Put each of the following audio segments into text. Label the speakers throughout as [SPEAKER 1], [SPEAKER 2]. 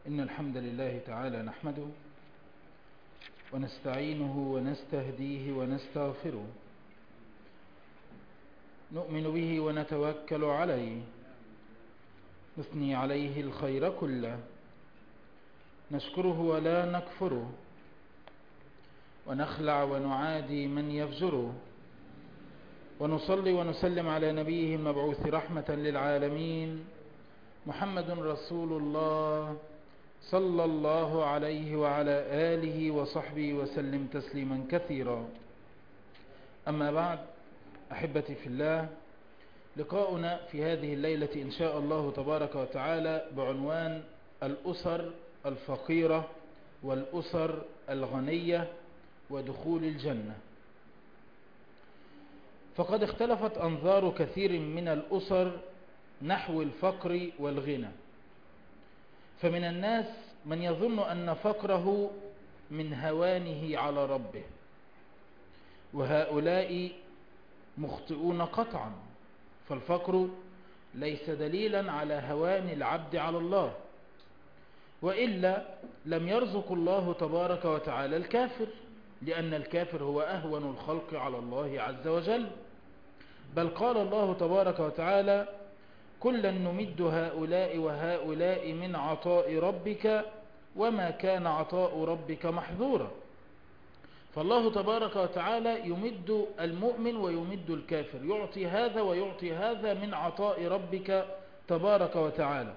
[SPEAKER 1] إن الحمد لله تعالى نحمده ونستعينه ونستهديه ونستغفره نؤمن به ونتوكل عليه نثني عليه الخير كله نشكره ولا نكفره ونخلع ونعادي من يفجره ونصلي ونسلم على نبيه المبعوث رحمة للعالمين محمد رسول الله صلى الله عليه وعلى آله وصحبه وسلم تسليما كثيرا أما بعد أحبتي في الله لقاؤنا في هذه الليلة إن شاء الله تبارك وتعالى بعنوان الأسر الفقيرة والأسر الغنية ودخول الجنة فقد اختلفت أنظار كثير من الأسر نحو الفقر والغنى فمن الناس من يظن أن فقره من هوانه على ربه وهؤلاء مخطئون قطعا فالفقر ليس دليلا على هوان العبد على الله وإلا لم يرزق الله تبارك وتعالى الكافر لأن الكافر هو أهون الخلق على الله عز وجل بل قال الله تبارك وتعالى كلا نمد هؤلاء وهؤلاء من عطاء ربك وما كان عطاء ربك محظورا فالله تبارك وتعالى يمد المؤمن ويمد الكافر يعطي هذا ويعطي هذا من عطاء ربك تبارك وتعالى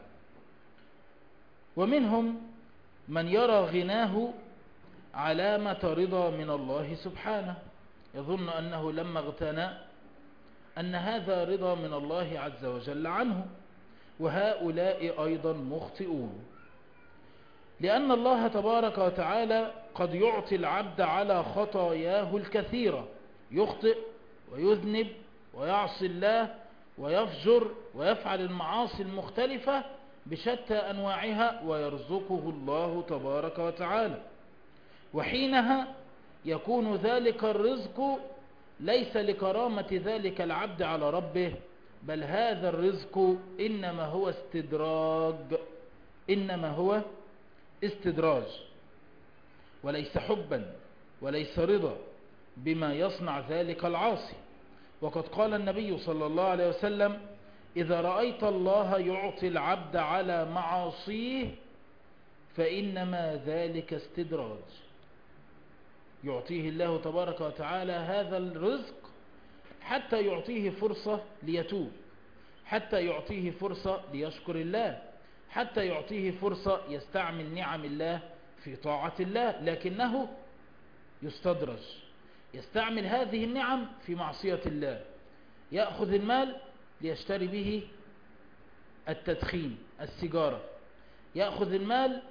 [SPEAKER 1] ومنهم من يرى غناه علامة رضا من الله سبحانه يظن أنه لما اغتنى أن هذا رضا من الله عز وجل عنه وهؤلاء أيضا مخطئون لأن الله تبارك وتعالى قد يعطي العبد على خطاياه الكثيرة يخطئ ويذنب ويعصي الله ويفجر ويفعل المعاصي المختلفة بشتى أنواعها ويرزقه الله تبارك وتعالى وحينها يكون ذلك الرزق ليس لكرامة ذلك العبد على ربه بل هذا الرزق إنما هو استدراج إنما هو استدراج وليس حبا وليس رضا بما يصنع ذلك العاصي وقد قال النبي صلى الله عليه وسلم إذا رأيت الله يعطي العبد على معاصيه فإنما ذلك استدراج يعطيه الله تبارك وتعالى هذا الرزق حتى يعطيه فرصة ليتوب حتى يعطيه فرصة ليشكر الله حتى يعطيه فرصة يستعمل نعم الله في طاعة الله لكنه يستدرج يستعمل هذه النعم في معصية الله يأخذ المال ليشتري به التدخين السيجارة يأخذ المال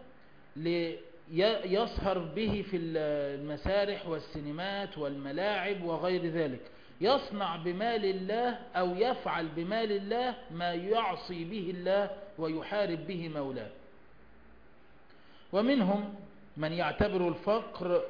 [SPEAKER 1] ليسهر به في المسارح والسينمات والملاعب وغير ذلك يصنع بمال الله أو يفعل بمال الله ما يعصي به الله ويحارب به مولاه ومنهم من يعتبر الفقر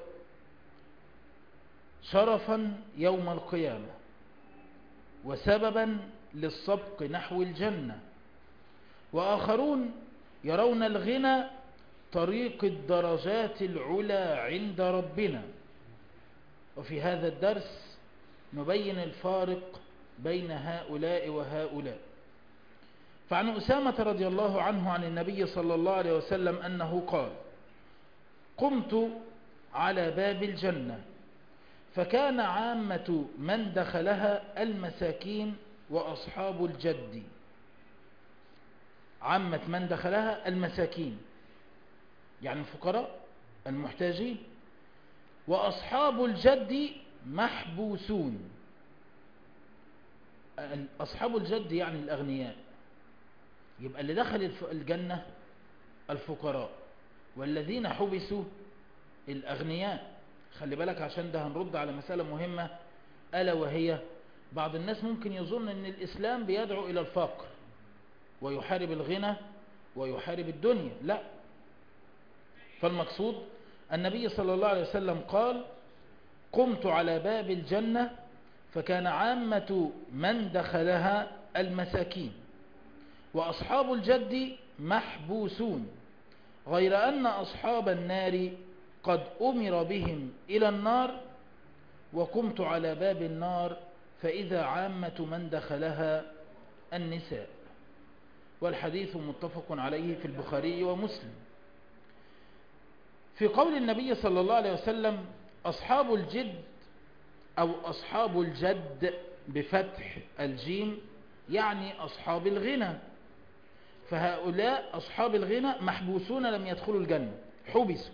[SPEAKER 1] شرفا يوم القيامة وسببا للسبق نحو الجنة وآخرون يرون الغنى طريق الدرجات العلى عند ربنا وفي هذا الدرس نبين الفارق بين هؤلاء وهؤلاء فعن أسامة رضي الله عنه عن النبي صلى الله عليه وسلم أنه قال قمت على باب الجنة فكان عامة من دخلها المساكين وأصحاب الجد عامة من دخلها المساكين يعني الفقراء المحتاجين وأصحاب الجد محبوسون أصحاب الجد يعني الأغنياء يبقى اللي دخل الجنة الفقراء والذين حبسوا الأغنياء خلي بالك عشان ده هنرد على مسألة مهمة ألا وهي بعض الناس ممكن يظن أن الإسلام بيدعو إلى الفقر ويحارب الغنى ويحارب الدنيا لا فالمقصود النبي صلى الله عليه وسلم قال قمت على باب الجنة فكان عامة من دخلها المساكين وأصحاب الجد محبوسون غير أن أصحاب النار قد أمر بهم إلى النار وقمت على باب النار فإذا عامة من دخلها النساء والحديث متفق عليه في البخاري ومسلم في قول النبي صلى الله عليه وسلم أصحاب الجد أو أصحاب الجد بفتح الجيم يعني أصحاب الغنى فهؤلاء أصحاب الغنى محبوسون لم يدخلوا الجنة حبسوا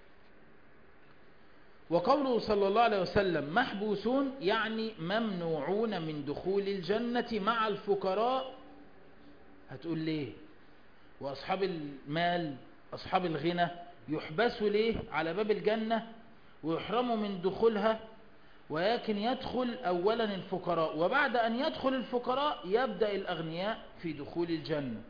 [SPEAKER 1] وقوله صلى الله عليه وسلم محبوسون يعني ممنوعون من دخول الجنة مع الفقراء هتقول ليه وأصحاب المال أصحاب الغنى يحبسوا ليه على باب الجنة ويحرموا من دخولها ولكن يدخل أولا الفقراء وبعد أن يدخل الفقراء يبدأ الأغنياء في دخول الجنة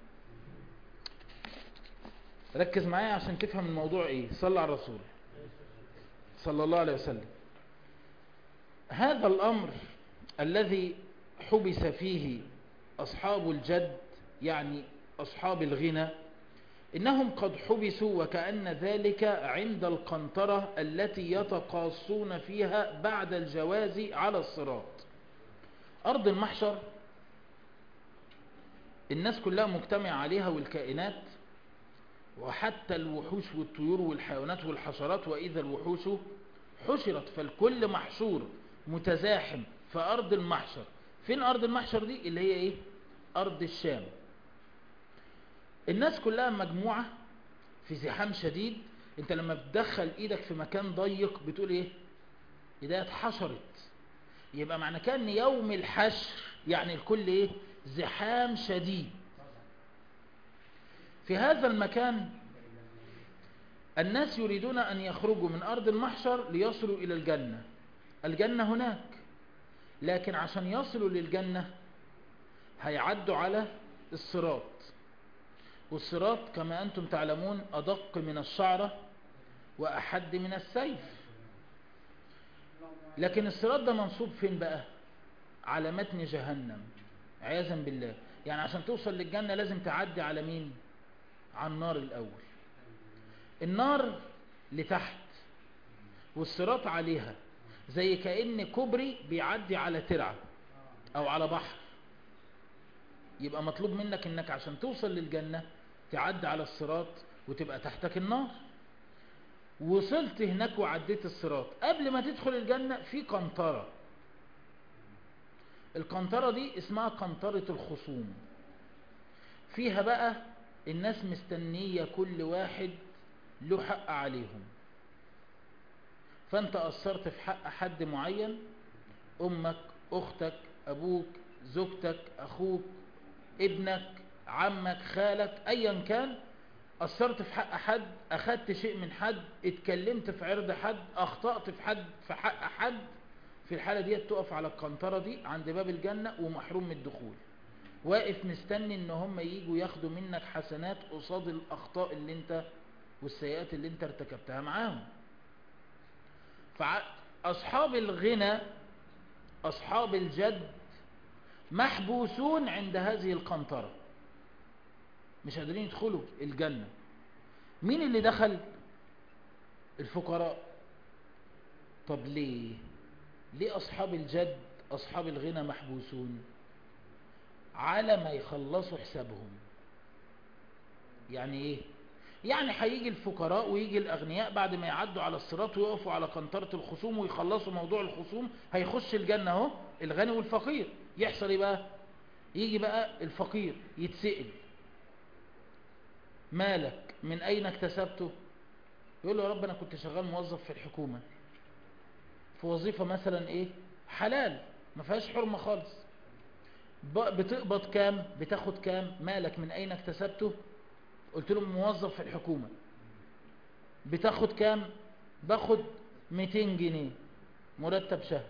[SPEAKER 1] ركز معايا عشان تفهم الموضوع ايه صلى على الرسول صلى الله عليه وسلم هذا الأمر الذي حبس فيه أصحاب الجد يعني أصحاب الغنى إنهم قد حبسوا وكأن ذلك عند القنطرة التي يتقاصون فيها بعد الجواز على الصراط أرض المحشر الناس كلها مجتمع عليها والكائنات وحتى الوحوش والطيور والحيوانات والحشرات وإذا الوحوش حشرت فالكل محشور متزاحم في أرض المحشر فين أرض المحشر دي اللي هي إيه أرض الشام الناس كلها مجموعة في زحام شديد انت لما بتدخل ايدك في مكان ضيق بتقول ايه ايديها اتحشرت يبقى معنى كان يوم الحشر يعني الكل ايه زحام شديد في هذا المكان الناس يريدون أن يخرجوا من أرض المحشر ليصلوا إلى الجنة الجنة هناك لكن عشان يصلوا للجنة هيعدوا على الصراط والصراط كما أنتم تعلمون أدق من الشعرة وأحد من السيف لكن الصراط ده منصوب فين بقى على متن جهنم عياذا بالله يعني عشان توصل للجنة لازم تعدي على مين على النار الأول النار لتحت والصراط عليها زي كأن كوبري بيعدي على ترعة أو على بحر يبقى مطلوب منك انك عشان توصل للجنة تعدي على الصراط وتبقى تحتك النار وصلت هناك وعديت الصراط قبل ما تدخل الجنة في قنطرة القنطرة دي اسمها قنطرة الخصوم فيها بقى الناس مستنية كل واحد له حق عليهم فانت قصرت في حق حد معين امك اختك ابوك زوجتك اخوك ابنك عمك خالك ايا كان قصرت في حق حد اخدت شيء من حد اتكلمت في عرض حد اخطأت في حد في حق حد في الحالة دي تقف على القنطرة دي عند باب الجنة ومحروم من الدخول واقف مستني ان هم يجوا ياخدوا منك حسنات قصاد الاخطاء اللي انت والسيئات اللي انت ارتكبتها معاهم فاصحاب الغنى اصحاب الجد محبوسون عند هذه القنطرة مش قادرين يدخلوا الجنة مين اللي دخل الفقراء طب ليه ليه أصحاب الجد أصحاب الغنى محبوسون على ما يخلصوا حسابهم يعني ايه يعني هيجي الفقراء ويجي الأغنياء بعد ما يعدوا على الصراط ويقفوا على قنطرة الخصوم ويخلصوا موضوع الخصوم هيخش الجنة اهو الغني والفقير يحصل ايه بقى يجي بقى الفقير يتسئل مالك من أين اكتسبته يقول له يا رب أنا كنت شغال موظف في الحكومة في وظيفة مثلا إيه حلال ما فيهاش حرمة خالص بتقبض كام بتاخد كام مالك من أين اكتسبته قلت له موظف في الحكومة بتاخد كام باخد 200 جنيه مرتب شهري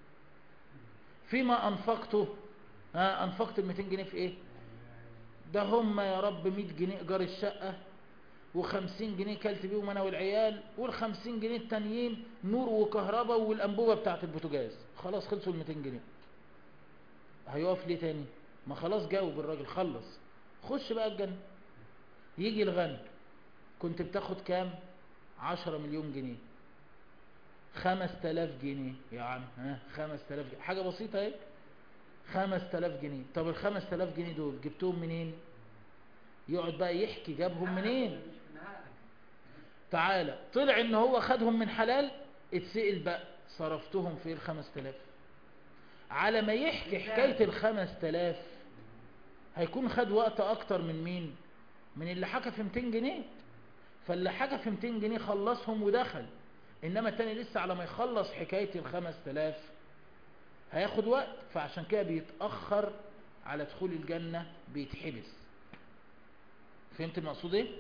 [SPEAKER 1] فيما أنفقته ها أنفقت ال 200 جنيه في إيه ده هم يا رب 100 جنيه إيجار الشقة و50 جنيه كلت بيهم أنا والعيال وال50 جنيه التانيين نور وكهرباء والأنبوبة بتاعت البوتاجاز خلاص خلصوا ال 200 جنيه هيقف ليه تاني ما خلاص جاوب الراجل خلص خش بقى الجنة يجي الغني كنت بتاخد كام عشرة مليون جنيه خمس تلاف جنيه يا عم ها خمس تلاف جنيه حاجة بسيطة ايه خمس تلاف جنيه طب الخمس تلاف جنيه دول جبتهم منين يقعد بقى يحكي جابهم منين تعالى طلع ان هو خدهم من حلال اتسئل بقى صرفتهم في الخمس تلاف على ما يحكي حكاية الخمس تلاف هيكون خد وقت اكتر من مين من اللي حكى في 200 جنيه فاللي حكى في 200 جنيه خلصهم ودخل انما التاني لسه على ما يخلص حكاية الخمس تلاف هياخد وقت فعشان كده بيتأخر على دخول الجنة بيتحبس فهمت المقصود ايه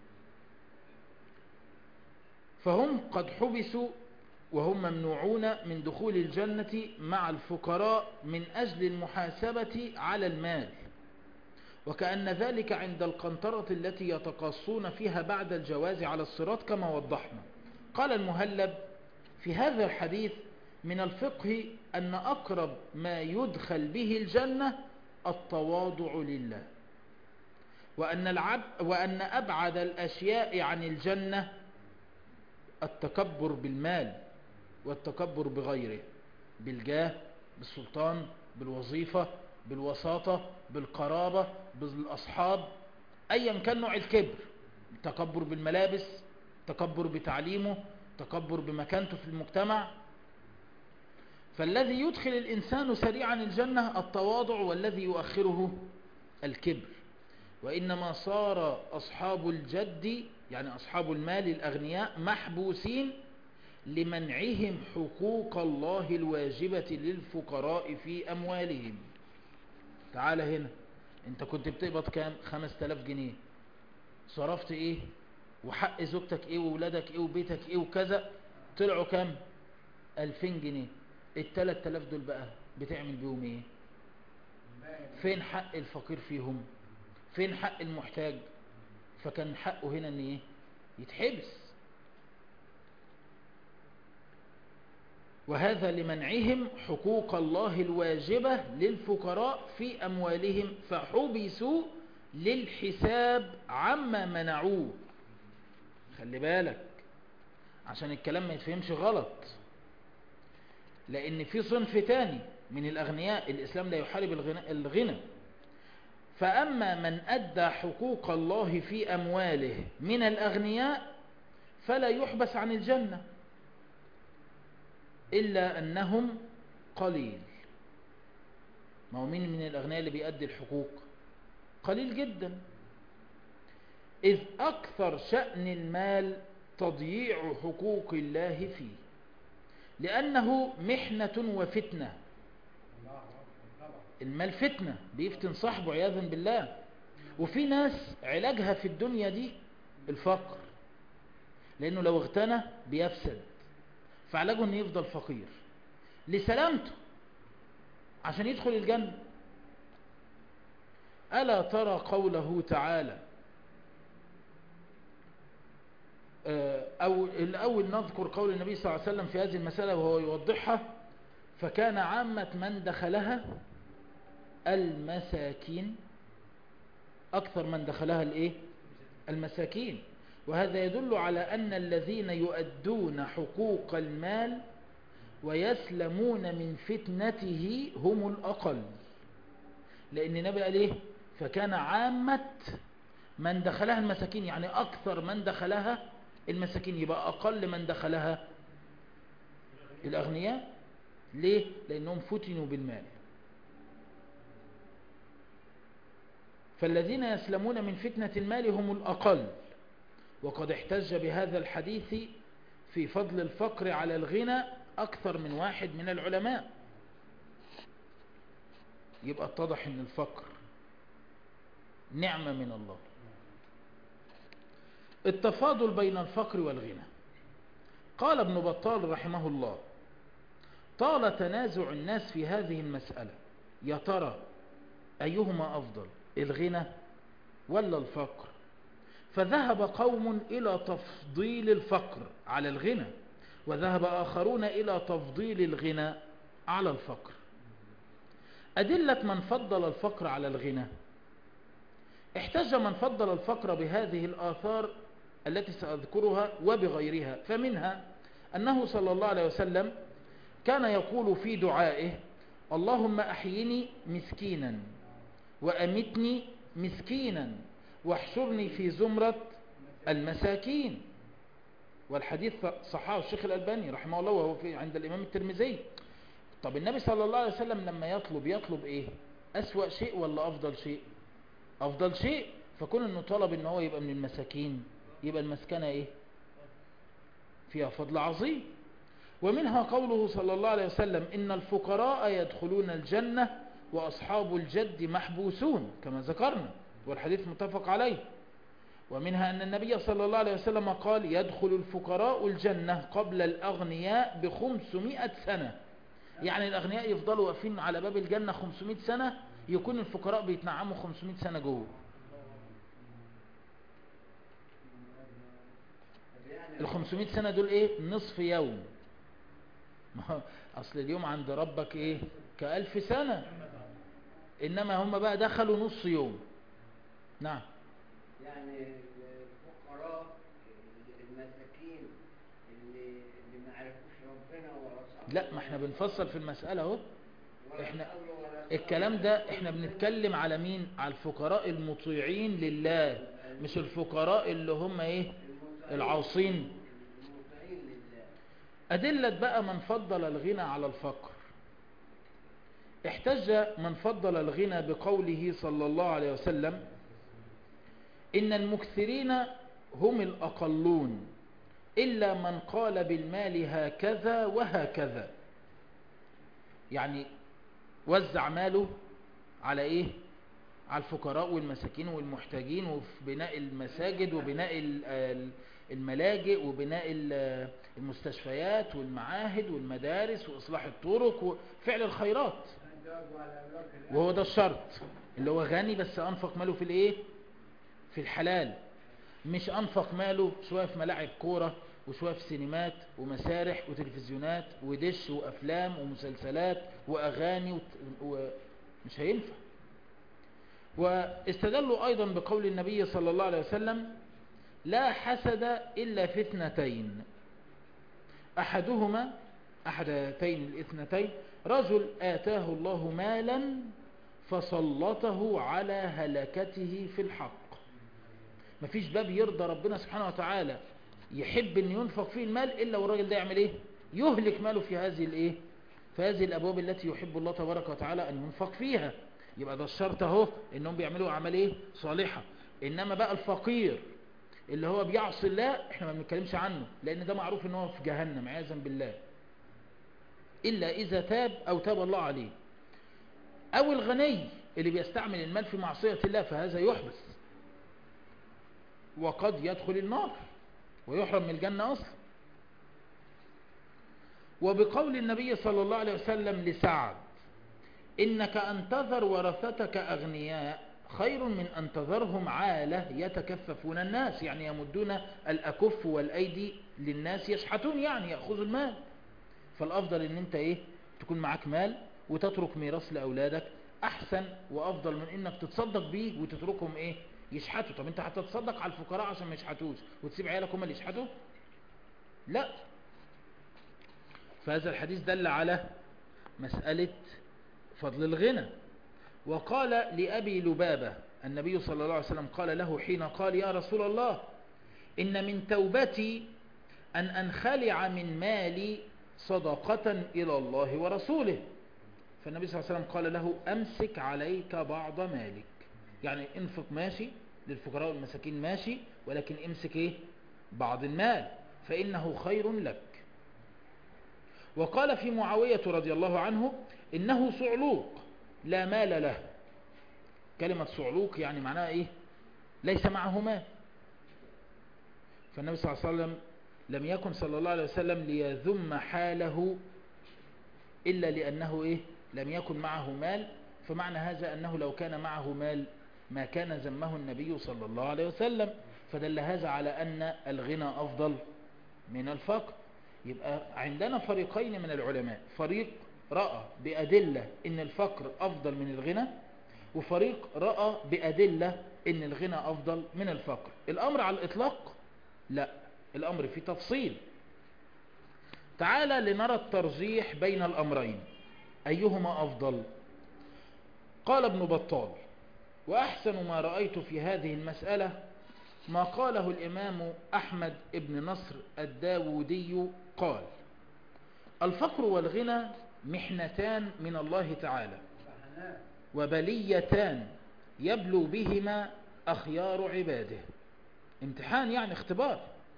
[SPEAKER 1] فهم قد حبسوا وهم ممنوعون من دخول الجنة مع الفقراء من أجل المحاسبة على المال وكأن ذلك عند القنطرة التي يتقصون فيها بعد الجواز على الصراط كما وضحنا قال المهلب في هذا الحديث من الفقه أن أقرب ما يدخل به الجنة التواضع لله وأن, العب وأن أبعد الأشياء عن الجنة التكبر بالمال والتكبر بغيره بالجاه بالسلطان بالوظيفة بالوساطة بالقرابة بالأصحاب أيا كان نوع الكبر تكبر بالملابس تكبر بتعليمه تكبر بمكانته في المجتمع فالذي يدخل الإنسان سريعا الجنة التواضع والذي يؤخره الكبر وإنما صار أصحاب الجد يعني أصحاب المال الأغنياء محبوسين لمنعهم حقوق الله الواجبة للفقراء في أموالهم تعال هنا انت كنت بتقبض كام خمس تلاف جنيه صرفت ايه وحق زوجتك ايه وولادك ايه وبيتك ايه وكذا طلعوا كام الفين جنيه التلات تلاف دول بقى بتعمل بيهم ايه فين حق الفقير فيهم فين حق المحتاج فكان حقه هنا ان ايه يتحبس وهذا لمنعهم حقوق الله الواجبة للفقراء في أموالهم فحبسوا للحساب عما منعوه خلي بالك عشان الكلام ما يتفهمش غلط لأن في صنف تاني من الأغنياء الإسلام لا يحارب الغنى, الغنى فأما من أدى حقوق الله في أمواله من الأغنياء فلا يحبس عن الجنة إلا أنهم قليل ما هو مين من الأغنياء اللي بيأدي الحقوق قليل جدا إذ أكثر شأن المال تضييع حقوق الله فيه لأنه محنة وفتنة المال فتنة بيفتن صاحبه عياذا بالله وفي ناس علاجها في الدنيا دي الفقر لأنه لو اغتنى بيفسد فعلاجه انه يفضل فقير لسلامته عشان يدخل الجنة ألا ترى قوله تعالى أو الأول نذكر قول النبي صلى الله عليه وسلم في هذه المسألة وهو يوضحها فكان عامة من دخلها المساكين أكثر من دخلها الإيه؟ المساكين وهذا يدل على أن الذين يؤدون حقوق المال ويسلمون من فتنته هم الأقل لأن النبي قال إيه فكان عامة من دخلها المساكين يعني أكثر من دخلها المساكين يبقى أقل من دخلها الأغنياء ليه لأنهم فتنوا بالمال فالذين يسلمون من فتنة المال هم الأقل وقد احتج بهذا الحديث في فضل الفقر على الغنى أكثر من واحد من العلماء يبقى اتضح ان الفقر نعمة من الله التفاضل بين الفقر والغنى قال ابن بطال رحمه الله طال تنازع الناس في هذه المسألة يا ترى أيهما أفضل الغنى ولا الفقر فذهب قوم إلى تفضيل الفقر على الغنى وذهب آخرون إلى تفضيل الغنى على الفقر أدلة من فضل الفقر على الغنى احتج من فضل الفقر بهذه الآثار التي سأذكرها وبغيرها فمنها أنه صلى الله عليه وسلم كان يقول في دعائه اللهم أحيني مسكينا وأمتني مسكينا واحشرني في زمرة المساكين والحديث صححه الشيخ الألباني رحمه الله وهو في عند الإمام الترمذي طب النبي صلى الله عليه وسلم لما يطلب يطلب إيه أسوأ شيء ولا أفضل شيء أفضل شيء فكون أنه طلب أنه هو يبقى من المساكين يبقى المسكنة إيه فيها فضل عظيم ومنها قوله صلى الله عليه وسلم إن الفقراء يدخلون الجنة وأصحاب الجد محبوسون كما ذكرنا والحديث متفق عليه ومنها أن النبي صلى الله عليه وسلم قال يدخل الفقراء الجنة قبل الأغنياء بخمسمائة سنة يعني الأغنياء يفضلوا واقفين على باب الجنة خمسمائة سنة يكون الفقراء بيتنعموا خمسمائة سنة جوه ال 500 سنة دول ايه نصف يوم ما اصل اليوم عند ربك ايه كألف سنة انما هم بقى دخلوا نص يوم نعم
[SPEAKER 2] يعني الفقراء المساكين اللي اللي ما عرفوش ربنا ورسوله
[SPEAKER 1] لا ما احنا بنفصل في المسألة اهو احنا الكلام ده احنا بنتكلم على مين على الفقراء المطيعين لله مش الفقراء اللي هم ايه العاصين
[SPEAKER 2] المطيعين لله
[SPEAKER 1] أدلة بقى من فضل الغنى على الفقر احتج من فضل الغنى بقوله صلى الله عليه وسلم إن المكثرين هم الأقلون إلا من قال بالمال هكذا وهكذا يعني وزع ماله على إيه على الفقراء والمساكين والمحتاجين وفي بناء المساجد وبناء ال- ال- الملاجئ وبناء ال- المستشفيات والمعاهد والمدارس وإصلاح الطرق وفعل الخيرات وهو ده الشرط اللي هو غني بس أنفق ماله في الإيه في الحلال مش أنفق ماله شوية في ملاعب كورة وشوية في سينمات ومسارح وتلفزيونات ودش وأفلام ومسلسلات وأغاني وت... ومش هينفع واستدلوا أيضا بقول النبي صلى الله عليه وسلم لا حسد إلا في اثنتين أحدهما أحد هاتين الاثنتين رجل آتاه الله مالا فسلطه على هلكته في الحق مفيش باب يرضى ربنا سبحانه وتعالى يحب ان ينفق فيه المال الا والراجل ده يعمل ايه يهلك ماله في هذه الايه في هذه الابواب التي يحب الله تبارك وتعالى ان ينفق فيها يبقى ده الشرط اهو انهم بيعملوا اعمال ايه صالحه انما بقى الفقير اللي هو بيعصي الله احنا ما بنتكلمش عنه لان ده معروف ان هو في جهنم عياذا بالله الا اذا تاب او تاب الله عليه او الغني اللي بيستعمل المال في معصية الله فهذا يحبس وقد يدخل النار ويحرم من الجنة أصلا وبقول النبي صلى الله عليه وسلم لسعد إنك أن تذر ورثتك أغنياء خير من أن تذرهم عالة يتكففون الناس يعني يمدون الأكف والأيدي للناس يشحتون يعني يأخذوا المال فالأفضل أن أنت إيه تكون معك مال وتترك ميراث لأولادك أحسن وأفضل من أنك تتصدق بيه وتتركهم إيه يشحتوا طب أنت هتتصدق على الفقراء عشان ما يشحتوش وتسيب عيالك هم اللي يشحتوا لا فهذا الحديث دل على مسألة فضل الغنى وقال لأبي لبابة النبي صلى الله عليه وسلم قال له حين قال يا رسول الله إن من توبتي أن أنخلع من مالي صدقة إلى الله ورسوله فالنبي صلى الله عليه وسلم قال له أمسك عليك بعض مالك يعني انفق ماشي للفقراء والمساكين ماشي ولكن امسك ايه بعض المال فإنه خير لك وقال في معاوية رضي الله عنه إنه صعلوق لا مال له كلمة صعلوق يعني معناها إيه ليس معه مال فالنبي صلى الله عليه وسلم لم يكن صلى الله عليه وسلم ليذم حاله إلا لأنه إيه لم يكن معه مال فمعنى هذا أنه لو كان معه مال ما كان ذمه النبي صلى الله عليه وسلم فدل هذا على أن الغنى أفضل من الفقر يبقى عندنا فريقين من العلماء فريق رأى بأدلة ان الفقر افضل من الغنى وفريق رأى بأدلة ان الغنى افضل من الفقر الامر على الاطلاق لا الأمر فيه تفصيل تعالى لنرى الترجيح بين الأمرين أيهما أفضل قال ابن بطال وأحسن ما رأيت في هذه المسألة ما قاله الإمام أحمد ابن نصر الداودي قال الفقر والغنى محنتان من الله تعالى
[SPEAKER 2] فحنان
[SPEAKER 1] وبليتان يبلو بهما أخيار عباده امتحان يعني اختبار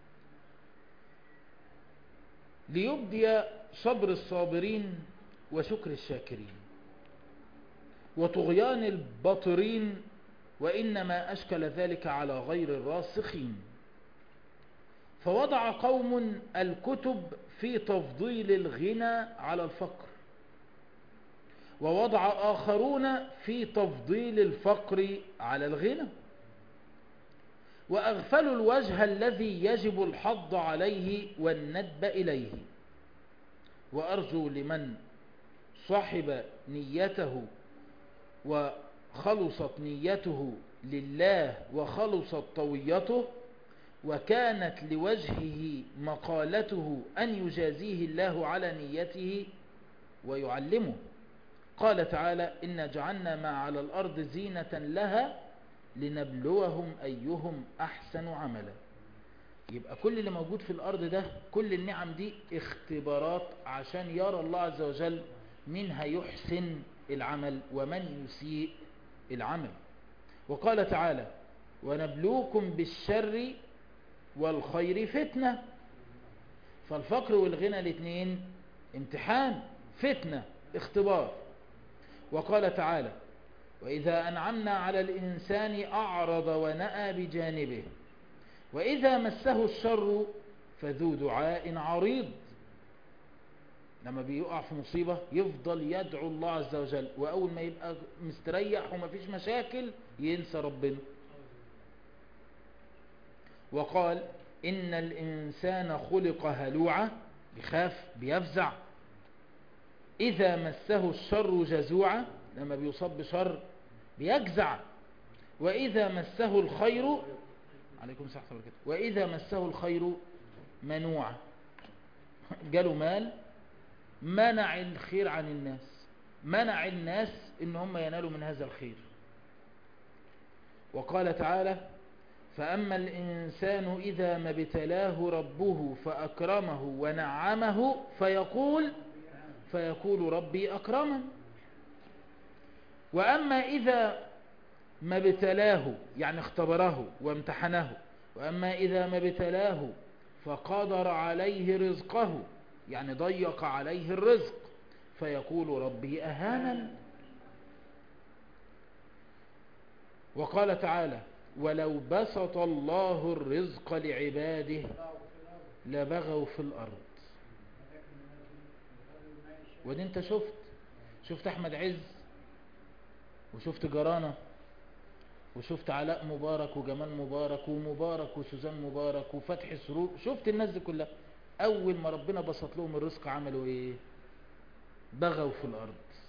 [SPEAKER 1] ليبدي صبر الصابرين وشكر الشاكرين وطغيان الباطرين وإنما أشكل ذلك على غير الراسخين فوضع قوم الكتب في تفضيل الغنى على الفقر ووضع آخرون في تفضيل الفقر على الغنى وأغفلوا الوجه الذي يجب الحض عليه والندب إليه وأرجو لمن صاحب نيته وخلصت نيته لله وخلصت طويته وكانت لوجهه مقالته أن يجازيه الله على نيته ويعلمه قال تعالى إن جعلنا ما على الأرض زينة لها لنبلوهم أيهم أحسن عملا يبقى كل اللي موجود في الأرض ده كل النعم دي اختبارات عشان يرى الله عز وجل من هيحسن العمل ومن يسيء العمل وقال تعالى ونبلوكم بالشر والخير فتنة فالفقر والغنى الاثنين امتحان فتنة اختبار وقال تعالى وإذا أنعمنا على الإنسان أعرض ونأى بجانبه وإذا مسه الشر فذو دعاء عريض لما بيقع في مصيبة يفضل يدعو الله عز وجل وأول ما يبقى مستريح وما فيش مشاكل ينسى ربنا وقال إن الإنسان خلق هلوعا بيخاف بيفزع إذا مسه الشر جزوعا لما بيصاب بشر بيجزع وإذا مسه الخير عليكم السلام ورحمة الله وإذا مسه الخير منوعا جاله مال منع الخير عن الناس منع الناس ان هم ينالوا من هذا الخير وقال تعالى فأما الإنسان إذا ما ابتلاه ربه فأكرمه ونعمه فيقول فيقول ربي أكرمن وأما إذا ما ابتلاه يعني اختبره وامتحنه وأما إذا ما ابتلاه فقدر عليه رزقه يعني ضيق عليه الرزق فيقول ربي أهانا وقال تعالى ولو بسط الله الرزق لعباده لبغوا في الأرض ودي انت شفت شفت احمد عز وشفت جرانة وشفت علاء مبارك وجمال مبارك ومبارك وسوزان مبارك وفتح سرور شفت الناس دي كلها اول ما ربنا بسط لهم الرزق عملوا ايه بغوا في الارض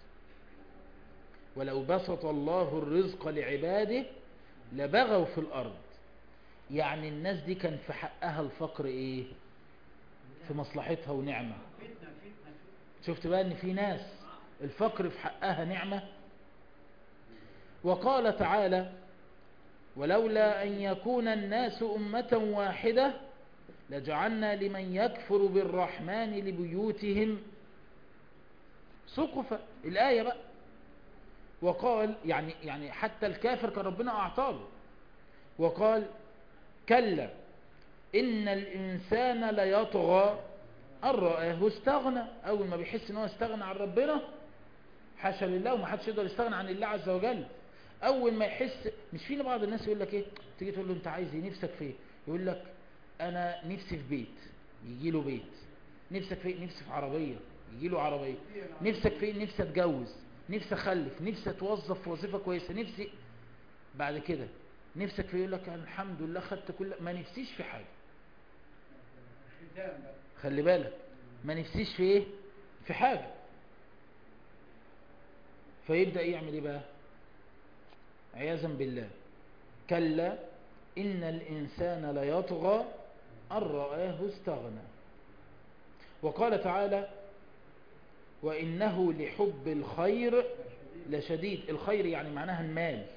[SPEAKER 1] ولو بسط الله الرزق لعباده لبغوا في الارض يعني الناس دي كان في حقها الفقر ايه في مصلحتها ونعمة شفت بقى ان في ناس الفقر في حقها نعمة وقال تعالى ولولا أن يكون الناس أمة واحدة لجعلنا لمن يكفر بالرحمن لبيوتهم سقفا الآية بقى وقال يعني يعني حتى الكافر كان ربنا أعطاله وقال كلا إن الإنسان ليطغى أن رآه استغنى أول ما بيحس إن هو استغنى عن ربنا حاشا لله وما حدش يقدر يستغنى عن الله عز وجل أول ما يحس مش فينا بعض الناس يقول لك إيه تيجي تقول له أنت عايز إيه نفسك في إيه يقول لك أنا نفسي في بيت يجي له بيت نفسك في إيه نفسي في عربية يجي له عربية نفسك في إيه نفسي أتجوز نفسي أخلف نفسي أتوظف في وظيفة كويسة نفسي بعد كده نفسك في يقول لك الحمد لله خدت كل ما نفسيش في حاجة خلي بالك ما نفسيش في ايه في حاجة فيبدأ يعمل ايه بقى عياذا بالله كلا إن الإنسان ليطغى أن رآه استغنى وقال تعالى وإنه لحب الخير لشديد الخير يعني معناها المال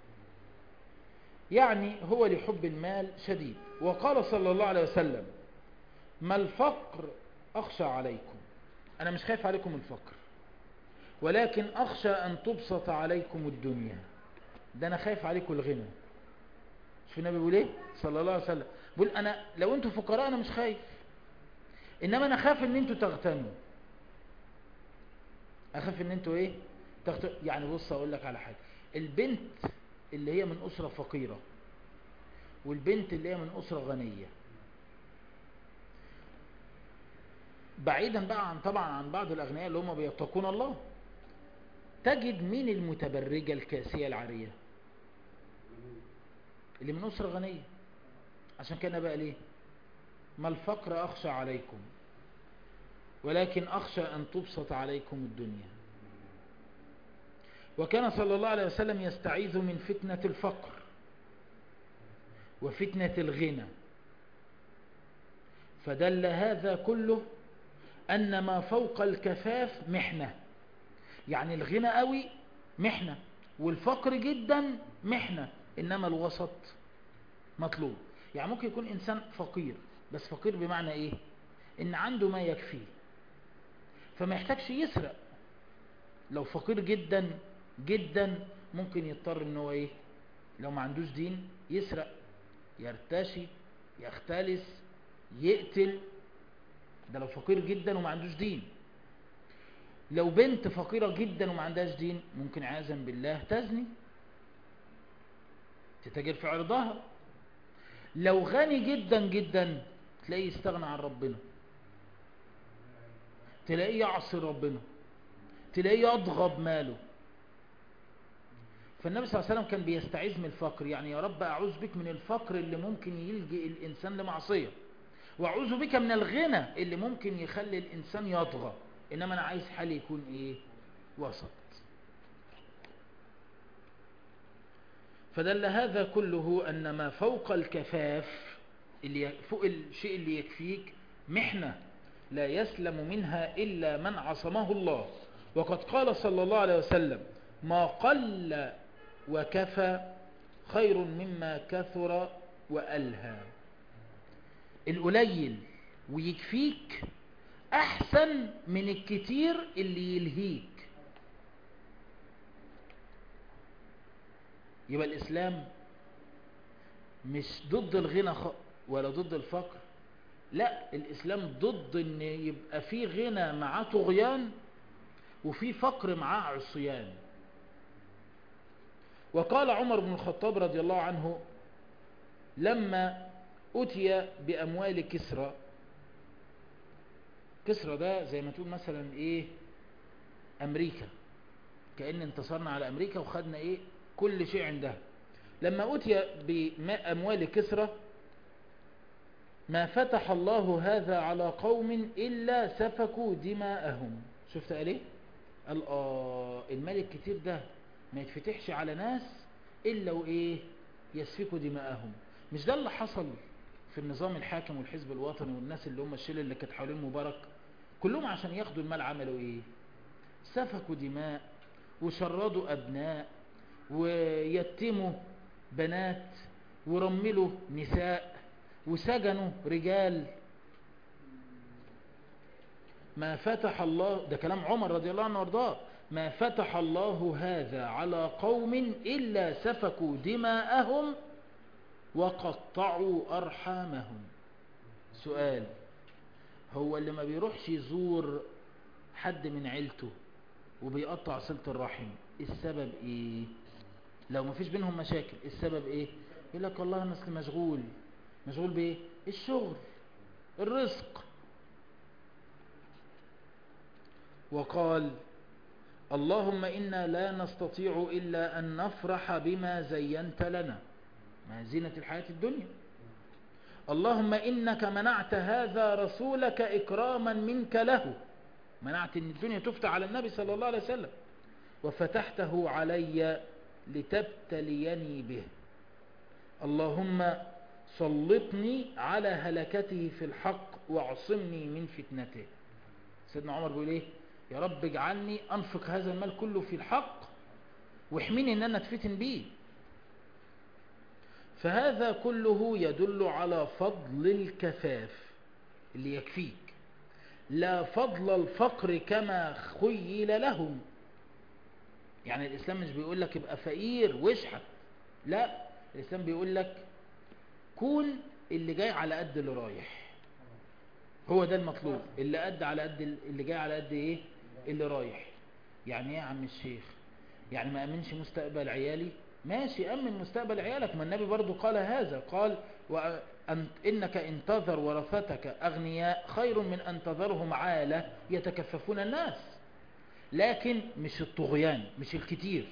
[SPEAKER 1] يعني هو لحب المال شديد وقال صلى الله عليه وسلم ما الفقر أخشى عليكم أنا مش خايف عليكم الفقر ولكن أخشى أن تبسط عليكم الدنيا ده أنا خايف عليكم الغنى شوف النبي بيقول ايه صلى الله عليه وسلم بيقول أنا لو أنتوا فقراء أنا مش خايف إنما أنا خاف أن أنتوا تغتنوا أخاف أن أنتوا إيه تغتنوا يعني بص أقول لك على حاجة البنت اللي هي من أسرة فقيرة والبنت اللي هي من أسرة غنية بعيدا بقى عن طبعا عن بعض الأغنياء اللي هم بيتقون الله تجد مين المتبرجة الكاسية العارية اللي من أسرة غنية عشان كده بقى ليه ما الفقر أخشى عليكم ولكن أخشى أن تبسط عليكم الدنيا وكان صلى الله عليه وسلم يستعيذ من فتنة الفقر وفتنة الغنى فدل هذا كله أن ما فوق الكفاف محنة يعني الغنى قوي محنة والفقر جدا محنة إنما الوسط مطلوب يعني ممكن يكون إنسان فقير بس فقير بمعنى إيه إن عنده ما يكفيه فما يحتاجش يسرق لو فقير جدا جدا ممكن يضطر ان هو ايه لو ما عندوش دين يسرق يرتشي يختلس يقتل ده لو فقير جدا وما عندوش دين لو بنت فقيرة جدا وما عندهاش دين ممكن عياذا بالله تزني تتاجر في عرضها لو غني جدا جدا تلاقيه يستغنى عن ربنا تلاقيه يعصي ربنا تلاقيه يضغب ماله فالنبي صلى الله عليه وسلم كان بيستعيذ من الفقر يعني يا رب أعوذ بك من الفقر اللي ممكن يلجئ الإنسان لمعصية وأعوذ بك من الغنى اللي ممكن يخلي الإنسان يطغى إنما أنا عايز حالي يكون إيه وسط فدل هذا كله أن ما فوق الكفاف اللي فوق الشيء اللي يكفيك محنة لا يسلم منها إلا من عصمه الله وقد قال صلى الله عليه وسلم ما قل وكفى خير مما كثر وألهى القليل ويكفيك أحسن من الكتير اللي يلهيك يبقى الإسلام مش ضد الغنى ولا ضد الفقر لا الإسلام ضد ان يبقى في غنى معاه طغيان وفي فقر معاه عصيان وقال عمر بن الخطاب رضي الله عنه لما أتي بأموال كسرى كسرى ده زي ما تقول مثلا إيه أمريكا كأن انتصرنا على أمريكا وخدنا إيه كل شيء عندها لما أتي بأموال كسرى ما فتح الله هذا على قوم إلا سفكوا دماءهم شفت قال ايه قال آه المال الكتير ده ما يتفتحش على ناس إلا وإيه يسفكوا دماءهم مش ده اللي حصل في النظام الحاكم والحزب الوطني والناس اللي هم الشلة اللي كانت حوالين مبارك كلهم عشان ياخدوا المال عملوا ايه سفكوا دماء وشردوا أبناء ويتموا بنات ورملوا نساء وسجنوا رجال ما فتح الله ده كلام عمر رضي الله عنه وارضاه ما فتح الله هذا على قوم إلا سفكوا دماءهم وقطعوا أرحامهم سؤال هو اللي ما بيروحش يزور حد من عيلته وبيقطع صلة الرحم السبب ايه لو ما فيش بينهم مشاكل السبب ايه يقول لك والله انا اصل مشغول مشغول بايه الشغل الرزق وقال اللهم إنا لا نستطيع إلا أن نفرح بما زينت لنا ما زينة الحياة الدنيا اللهم إنك منعت هذا رسولك إكراما منك له منعت أن الدنيا تفتح على النبي صلى الله عليه وسلم وفتحته علي لتبتليني به اللهم سلطني على هلكته في الحق واعصمني من فتنته سيدنا عمر بيقول ايه يا رب اجعلني انفق هذا المال كله في الحق واحميني ان انا اتفتن بيه فهذا كله يدل على فضل الكفاف اللي يكفيك لا فضل الفقر كما خيل لهم يعني الإسلام مش بيقول لك ابقى فقير واشحت لا الإسلام بيقول لك كون اللي جاي على قد اللي رايح هو ده المطلوب اللي قد على قد اللي جاي على قد ايه اللي رايح يعني ايه يا عم الشيخ يعني ما امنش مستقبل عيالي ماشي امن مستقبل عيالك ما النبي برضو قال هذا قال وأن انك انتظر ورثتك اغنياء خير من ان تذرهم عالة يتكففون الناس لكن مش الطغيان مش الكتير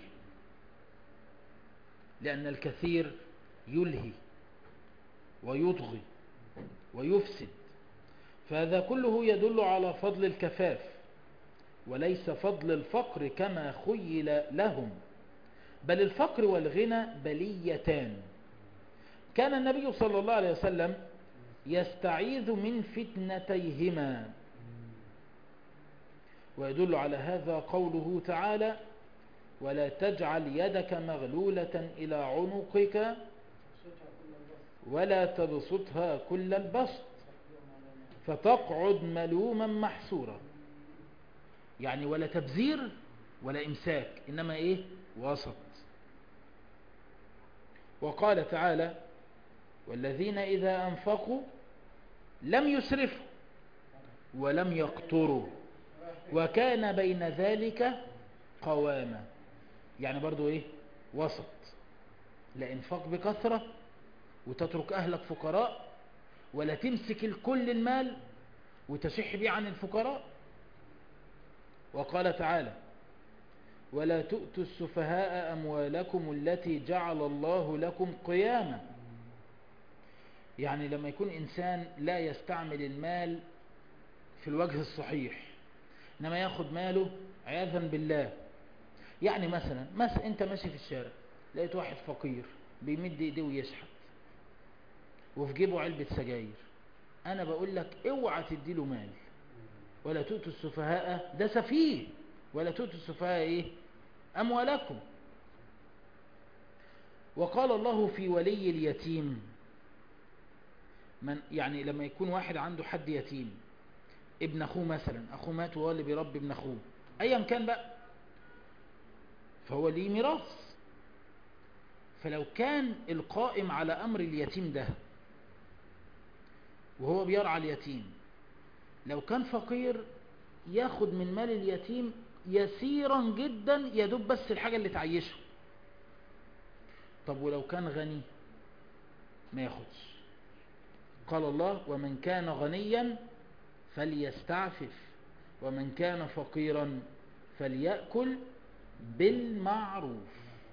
[SPEAKER 1] لان الكثير يلهي ويطغي ويفسد فهذا كله يدل على فضل الكفاف وليس فضل الفقر كما خيل لهم بل الفقر والغنى بليتان كان النبي صلى الله عليه وسلم يستعيذ من فتنتيهما ويدل على هذا قوله تعالى ولا تجعل يدك مغلولة إلى عنقك ولا تبسطها كل البسط فتقعد ملوما محسورا يعني ولا تبذير ولا إمساك إنما إيه وسط وقال تعالى والذين إذا أنفقوا لم يسرفوا ولم يقتروا وكان بين ذلك قواما يعني برضو إيه وسط لا إنفاق بكثرة وتترك أهلك فقراء ولا تمسك الكل المال وتشح بيه عن الفقراء وقال تعالى ولا تؤتوا السفهاء أموالكم التي جعل الله لكم قياما يعني لما يكون إنسان لا يستعمل المال في الوجه الصحيح إنما ياخد ماله عياذا بالله يعني مثلا مثلا أنت ماشي في الشارع لقيت واحد فقير بيمد ايديه ويشحت وفي جيبه علبة سجاير أنا بقول لك اوعى تديله مال ولا تؤتوا السفهاء ده سفيه ولا تؤتوا السفهاء ايه اموالكم وقال الله في ولي اليتيم من يعني لما يكون واحد عنده حد يتيم ابن اخوه مثلا اخوه مات وهو اللي بيربي ابن اخوه ايا كان بقى فهو ليه ميراث فلو كان القائم على امر اليتيم ده وهو بيرعى اليتيم لو كان فقير ياخد من مال اليتيم يسيرا جدا يدوب بس الحاجة اللي تعيشه طب ولو كان غني ما ياخدش قال الله ومن كان غنيا فليستعفف ومن كان فقيرا فليأكل بالمعروف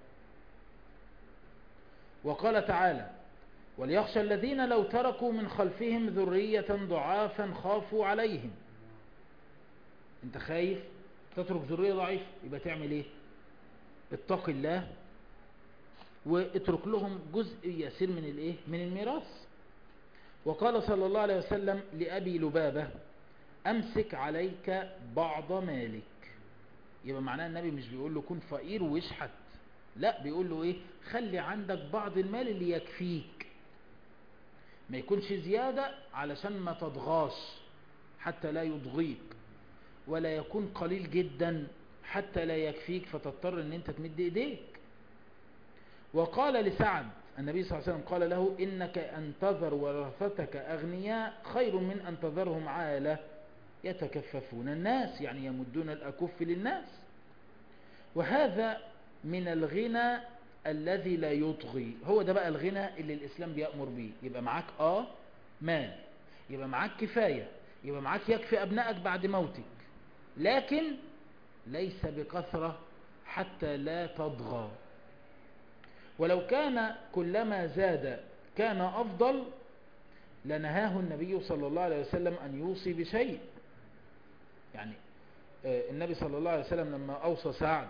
[SPEAKER 1] وقال تعالى وليخشى الذين لو تركوا من خلفهم ذرية ضعافا خافوا عليهم انت خايف تترك ذرية ضعيفة يبقى تعمل ايه اتق الله واترك لهم جزء يسير من الايه من الميراث وقال صلى الله عليه وسلم لأبي لبابة امسك عليك بعض مالك يبقى معناه النبي مش بيقول له كن فقير واشحت لا بيقول له ايه خلي عندك بعض المال اللي يكفيك ما يكونش زيادة علشان ما تضغاش حتى لا يضغيك ولا يكون قليل جدا حتى لا يكفيك فتضطر ان انت تمد ايديك وقال لسعد النبي صلى الله عليه وسلم قال له انك ان تذر ورثتك اغنياء خير من ان تذرهم عالة يتكففون الناس يعني يمدون الاكف للناس وهذا من الغنى الذي لا يطغي هو ده بقى الغنى اللي الإسلام بيأمر بيه يبقى معاك آه مال يبقى معاك كفاية يبقى معاك يكفي أبنائك بعد موتك لكن ليس بكثرة حتى لا تضغى ولو كان كلما زاد كان أفضل لنهاه النبي صلى الله عليه وسلم أن يوصي بشيء يعني النبي صلى الله عليه وسلم لما أوصى سعد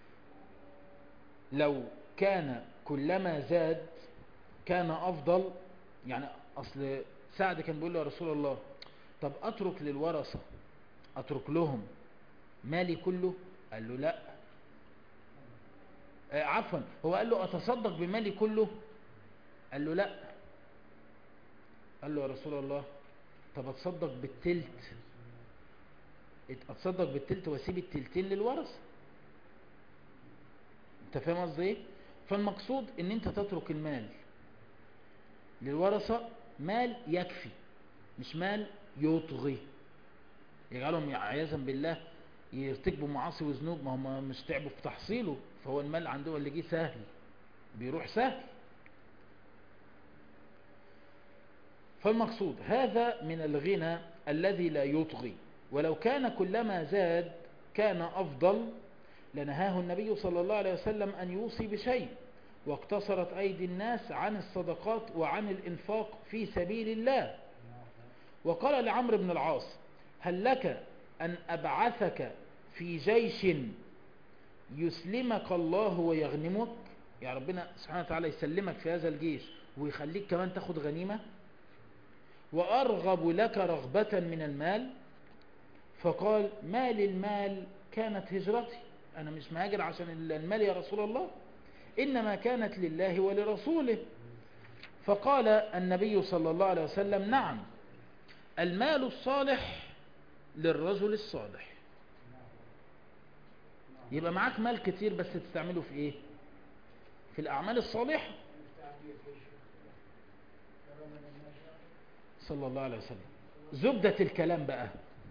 [SPEAKER 1] لو كان كلما زاد كان أفضل يعني اصل سعد كان بيقول له يا رسول الله طب اترك للورثة اترك لهم مالي كله قال له لا آه عفوا هو قال له اتصدق بمالي كله قال له لا قال له يا رسول الله طب اتصدق بالتلت اتصدق بالتلت واسيب التلتين للورثة انت فاهم قصدي ايه فالمقصود ان انت تترك المال للورثة مال يكفي مش مال يطغي يجعلهم عياذا بالله يرتكبوا معاصي وذنوب ما هم مش تعبوا في تحصيله فهو المال عندهم اللي جه سهل بيروح سهل فالمقصود هذا من الغنى الذي لا يطغي ولو كان كلما زاد كان أفضل لنهاه النبي صلى الله عليه وسلم أن يوصي بشيء واقتصرت أيدي الناس عن الصدقات وعن الإنفاق في سبيل الله وقال لعمرو بن العاص هل لك أن أبعثك في جيش يسلمك الله ويغنمك يا ربنا سبحانه وتعالى يسلمك في هذا الجيش ويخليك كمان تاخد غنيمة وأرغب لك رغبة من المال فقال ما للمال كانت هجرتي أنا مش مهاجر عشان المال يا رسول الله إنما كانت لله ولرسوله فقال النبي صلى الله عليه وسلم نعم المال الصالح للرجل الصالح يبقى معاك مال كتير بس تستعمله في ايه في الأعمال الصالحة صلى الله عليه وسلم زبدة الكلام بقى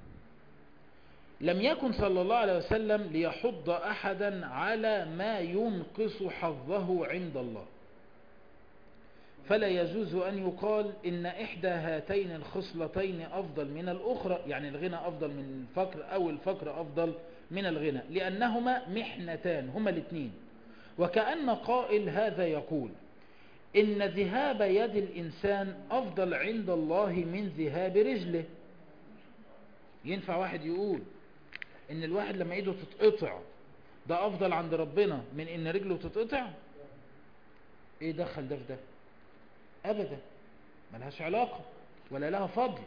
[SPEAKER 1] لم يكن صلى الله عليه وسلم ليحض أحدا على ما ينقص حظه عند الله فلا يجوز أن يقال إن إحدى هاتين الخصلتين أفضل من الأخرى يعني الغنى أفضل من الفقر أو الفقر أفضل من الغنى لأنهما محنتان هما الاثنين وكأن قائل هذا يقول إن ذهاب يد الإنسان أفضل عند الله من ذهاب رجله ينفع واحد يقول إن الواحد لما إيده تتقطع ده أفضل عند ربنا من إن رجله تتقطع إيه دخل ده في ده أبدا ملهاش علاقة ولا لها فضل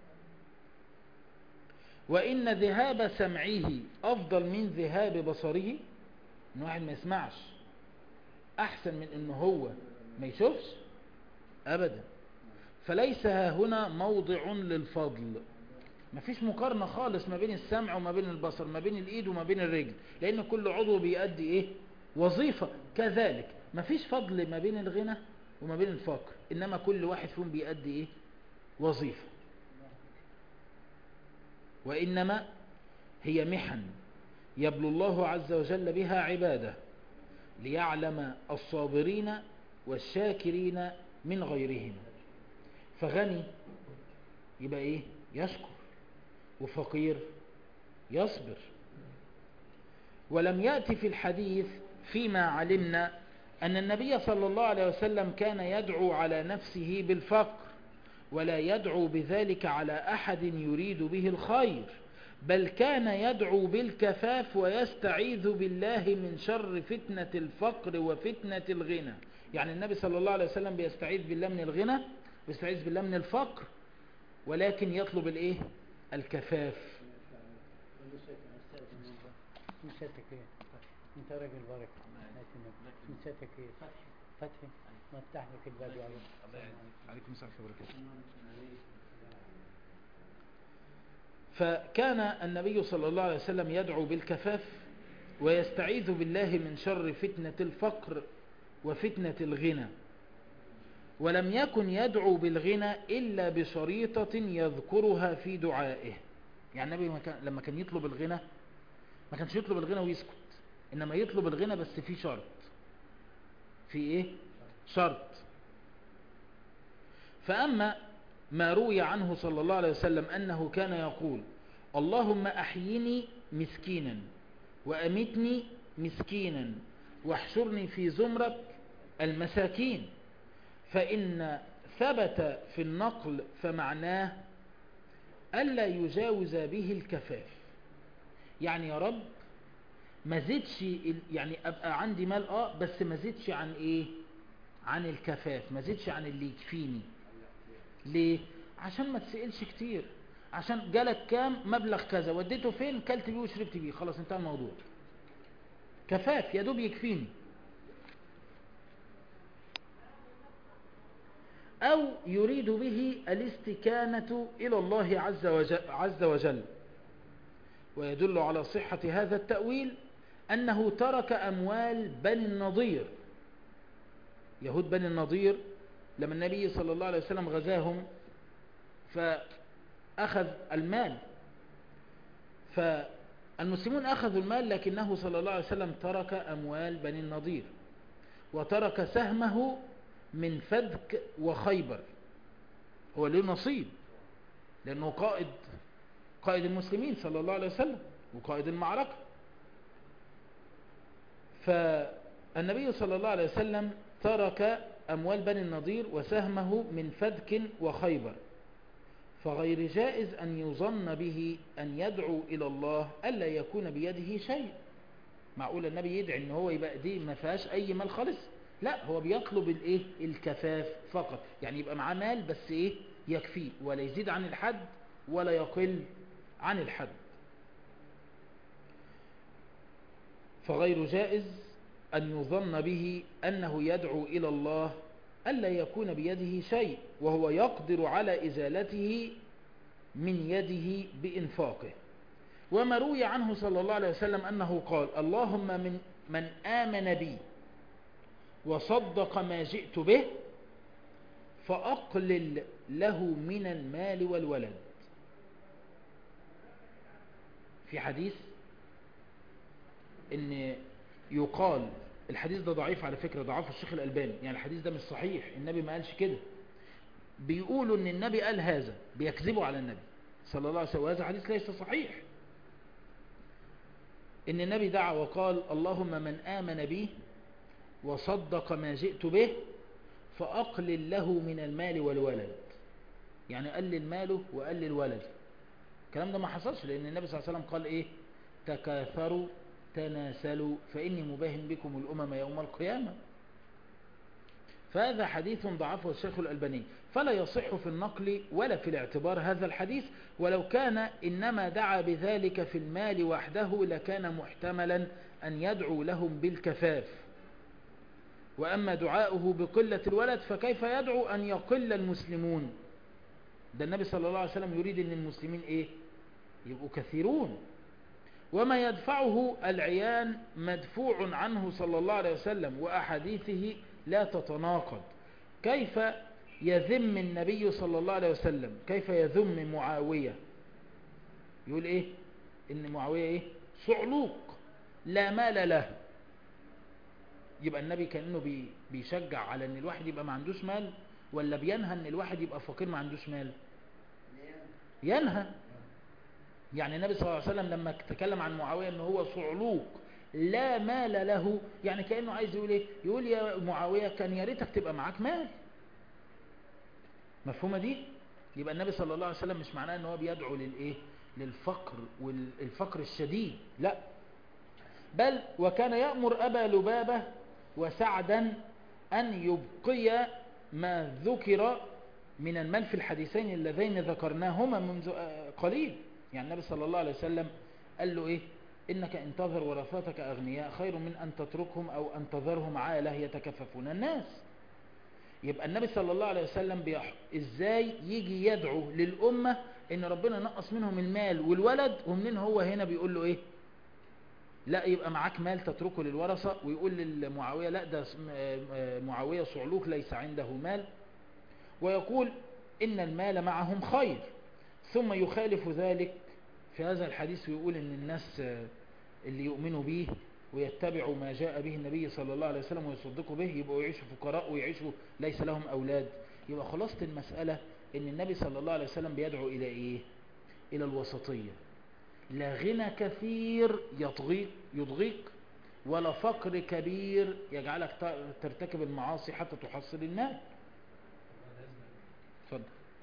[SPEAKER 1] وإن ذهاب سمعه أفضل من ذهاب بصره إن واحد ما يسمعش أحسن من إن هو ما يشوفش أبدا فليس ها هنا موضع للفضل مفيش مقارنة خالص ما بين السمع وما بين البصر ما بين الإيد وما بين الرجل لأن كل عضو بيأدي إيه وظيفة كذلك مفيش فضل ما بين الغنى وما بين الفقر إنما كل واحد فيهم بيأدي إيه وظيفة وإنما هي محن يبلو الله عز وجل بها عباده ليعلم الصابرين والشاكرين من غيرهم فغني يبقى ايه يشكر وفقير يصبر ولم يأتي في الحديث فيما علمنا أن النبي صلى الله عليه وسلم كان يدعو على نفسه بالفقر ولا يدعو بذلك على أحد يريد به الخير بل كان يدعو بالكفاف ويستعيذ بالله من شر فتنة الفقر وفتنة الغنى يعني النبي صلى الله عليه وسلم بيستعيذ بالله من الغنى بيستعيذ بالله من الفقر ولكن يطلب الايه الكفاف
[SPEAKER 3] نسيتك ايه انت راجل بركة نسيتك ايه فتحي ما افتح لك الباب يا رب
[SPEAKER 1] عليكم السلام وبركاته فكان النبي صلى الله عليه وسلم يدعو بالكفاف ويستعيذ بالله من شر فتنة الفقر وفتنة الغنى ولم يكن يدعو بالغنى إلا بشريطة يذكرها في دعائه يعني النبي لما كان يطلب الغنى ما كانش يطلب الغنى ويسكت إنما يطلب الغنى بس في شرط في إيه شرط فأما ما روي عنه صلى الله عليه وسلم أنه كان يقول اللهم أحيني مسكينا وأمتني مسكينا واحشرني في زمرة المساكين فإن ثبت في النقل فمعناه ألا يجاوز به الكفاف يعني يا رب ما زدش يعني أبقى عندي مال آه بس ما زدش عن إيه عن الكفاف ما زدش عن اللي يكفيني ليه عشان ما تسألش كتير عشان جالك كام مبلغ كذا وديته فين كلت بيه وشربت بيه خلاص انتهى الموضوع كفاف يا دوب يكفيني أو يريد به الاستكانة إلى الله عز وجل, عز وجل ويدل على صحة هذا التأويل أنه ترك أموال بني النضير يهود بني النضير لما النبي صلى الله عليه وسلم غزاهم فأخذ المال فالمسلمون أخذوا المال لكنه صلى الله عليه وسلم ترك أموال بني النضير وترك سهمه من فدك وخيبر هو له نصيب لأنه قائد قائد المسلمين صلى الله عليه وسلم وقائد المعركة فالنبي صلى الله عليه وسلم ترك أموال بني النضير وسهمه من فدك وخيبر فغير جائز أن يظن به أن يدعو إلى الله ألا يكون بيده شيء معقول النبي يدعي ان هو يبقى دي ما فيهاش اي مال خالص لا هو بيطلب الايه الكفاف فقط يعني يبقى معاه مال بس ايه يكفيه ولا يزيد عن الحد ولا يقل عن الحد فغير جائز أن يظن به أنه يدعو إلى الله ألا يكون بيده شيء وهو يقدر على إزالته من يده بإنفاقه وما روي عنه صلى الله عليه وسلم أنه قال اللهم من, من آمن بي وصدق ما جئت به فأقلل له من المال والولد في حديث ان يقال الحديث ده ضعيف على فكرة ضعفه الشيخ الألباني يعني الحديث ده مش صحيح النبي ما قالش كده بيقولوا ان النبي قال هذا بيكذبوا على النبي صلى الله عليه وسلم وهذا حديث ليس صحيح ان النبي دعا وقال اللهم من آمن بي وصدق ما جئت به فأقلل له من المال والولد يعني قلل ماله وقلل ولده الكلام ده ما حصلش لأن النبي صلى الله عليه وسلم قال إيه تكاثروا تناسلوا فإني مباهن بكم الأمم يوم القيامة فهذا حديث ضعفه الشيخ الألباني فلا يصح في النقل ولا في الاعتبار هذا الحديث ولو كان إنما دعا بذلك في المال وحده لكان محتملا أن يدعو لهم بالكفاف وأما دعاؤه بقلة الولد فكيف يدعو أن يقل المسلمون ده النبي صلى الله عليه وسلم يريد أن المسلمين إيه يبقوا كثيرون وما يدفعه العيان مدفوع عنه صلى الله عليه وسلم وأحاديثه لا تتناقض كيف يذم النبي صلى الله عليه وسلم كيف يذم معاوية يقول ايه ان معاوية ايه صعلوق لا مال له يبقى النبي كأنه بي بيشجع على ان الواحد يبقى ما عندوش مال ولا بينهى ان الواحد يبقى فقير ما عندوش مال ينهى يعني النبي صلى الله عليه وسلم لما تكلم عن معاوية ان هو صعلوق لا مال له يعني كأنه عايز يقول ايه يقول يا معاوية كان يا ريتك تبقى معاك مال مفهومة دي يبقى النبي صلى الله عليه وسلم مش معناه ان هو بيدعو للايه للفقر والفقر الشديد لا بل وكان يأمر أبا لبابة وسعدا أن يبقي ما ذكر من المال في الحديثين اللذين ذكرناهما منذ قليل يعني النبي صلى الله عليه وسلم قال له إيه إنك انتظر ورثتك أغنياء خير من أن تتركهم أو أن تذرهم عالة يتكففون الناس يبقى النبي صلى الله عليه وسلم بيح... إزاي يجي يدعو للأمة إن ربنا نقص منهم المال والولد ومنين هو هنا بيقول له إيه لا يبقى معاك مال تتركه للورثة ويقول للمعاوية لا ده معاوية صعلوك ليس عنده مال ويقول إن المال معهم خير ثم يخالف ذلك في هذا الحديث ويقول إن الناس اللي يؤمنوا به ويتبعوا ما جاء به النبي صلى الله عليه وسلم ويصدقوا به يبقوا يعيشوا فقراء ويعيشوا ليس لهم أولاد يبقى خلاصة المسألة إن النبي صلى الله عليه وسلم بيدعو إلى إيه إلى الوسطية لا غنى كثير يطغيك يضغيك ولا فقر كبير يجعلك ترتكب المعاصي حتى تحصل المال اتفضل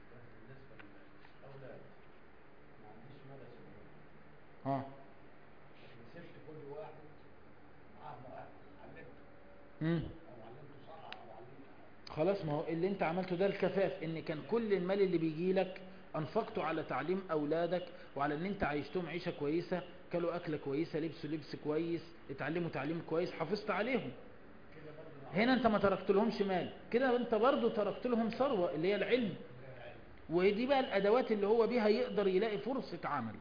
[SPEAKER 1] ها
[SPEAKER 4] مسكت كل واحد معاه علمته
[SPEAKER 1] امم
[SPEAKER 4] او علمته صح او علمته
[SPEAKER 1] خلاص ما هو اللي انت عملته ده الكفاف ان كان كل المال اللي بيجي لك انفقته على تعليم اولادك وعلى ان انت عيشتهم عيشة كويسة كلوا اكلة كويسة لبسوا لبس كويس اتعلموا تعليم كويس حافظت عليهم هنا انت ما تركت لهمش مال كده انت برضو تركت لهم ثروة اللي هي العلم ودي بقى الادوات اللي هو بيها يقدر يلاقي فرصة عمل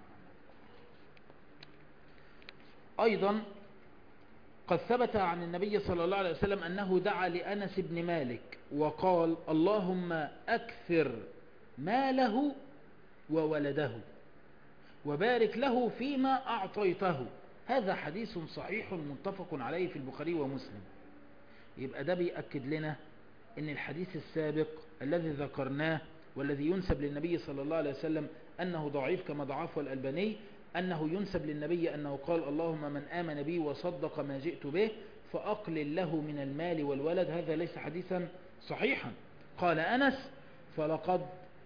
[SPEAKER 1] ايضا قد ثبت عن النبي صلى الله عليه وسلم أنه دعا لأنس بن مالك وقال اللهم أكثر ماله وولده وبارك له فيما أعطيته هذا حديث صحيح متفق عليه في البخاري ومسلم يبقى ده بيأكد لنا أن الحديث السابق الذي ذكرناه والذي ينسب للنبي صلى الله عليه وسلم أنه ضعيف كما ضعفه الألباني أنه ينسب للنبي أنه قال اللهم من آمن بي وصدق ما جئت به فأقلل له من المال والولد هذا ليس حديثا صحيحا قال أنس فلقد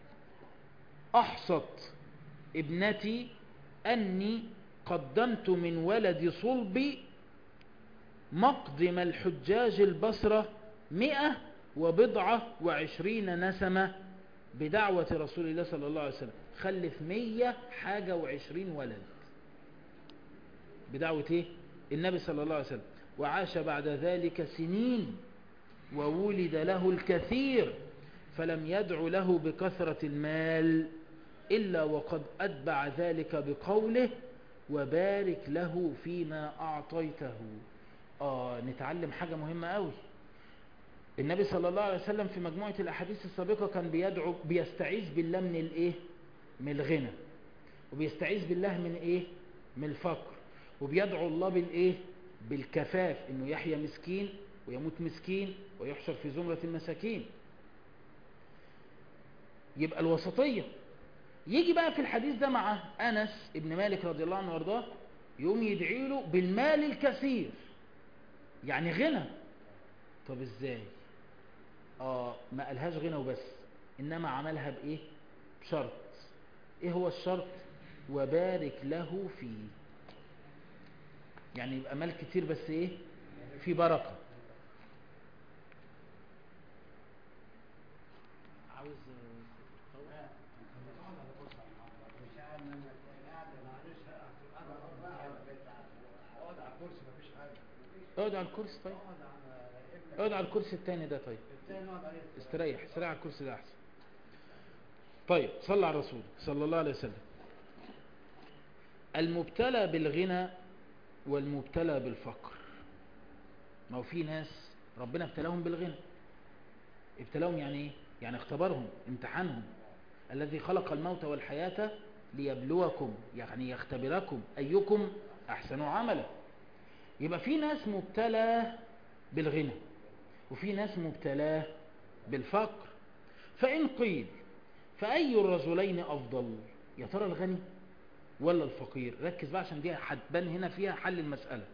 [SPEAKER 1] أحصت ابنتي أني قدمت من ولد صلبي مقدم الحجاج البصرة مئة وبضعة وعشرين نسمة بدعوة رسول الله صلى الله عليه وسلم خلف مية حاجة وعشرين ولد بدعوة ايه النبي صلى الله عليه وسلم وعاش بعد ذلك سنين وولد له الكثير فلم يدع له بكثرة المال إلا وقد أتبع ذلك بقوله وبارك له فيما أعطيته آه نتعلم حاجة مهمة قوي النبي صلى الله عليه وسلم في مجموعة الأحاديث السابقة كان بيدعو بيستعيذ بالله من الإيه من الغنى وبيستعيذ بالله من إيه من الفقر وبيدعو الله بالإيه بالكفاف إنه يحيى مسكين ويموت مسكين ويحشر في زمرة المساكين يبقى الوسطية يجي بقى في الحديث ده مع أنس ابن مالك رضي الله عنه وارضاه يقوم يدعي له بالمال الكثير يعني غنى طب ازاي اه ما قالهاش غنى وبس انما عملها بايه بشرط ايه هو الشرط وبارك له فيه يعني يبقى مال كتير بس ايه في بركة عاوز
[SPEAKER 4] اقعد على الكرسي مفيش حاجه
[SPEAKER 1] اقعد على الكرسي طيب اقعد على الكرسي التاني ده طيب
[SPEAKER 4] التاني اقعد عليه
[SPEAKER 1] استريح استريح على الكرسي ده احسن طيب صلى على الرسول صلى الله عليه وسلم المبتلى بالغنى والمبتلى بالفقر ما هو في ناس ربنا ابتلاهم بالغنى ابتلاهم يعني ايه يعني اختبرهم امتحانهم الذي خلق الموت والحياة ليبلوكم يعني يختبركم أيكم أحسن عملا يبقى في ناس مبتلى بالغنى وفي ناس مبتلاه بالفقر فإن قيل فأي الرجلين أفضل يا ترى الغني ولا الفقير ركز بقى عشان دي هتبان هنا فيها حل المسألة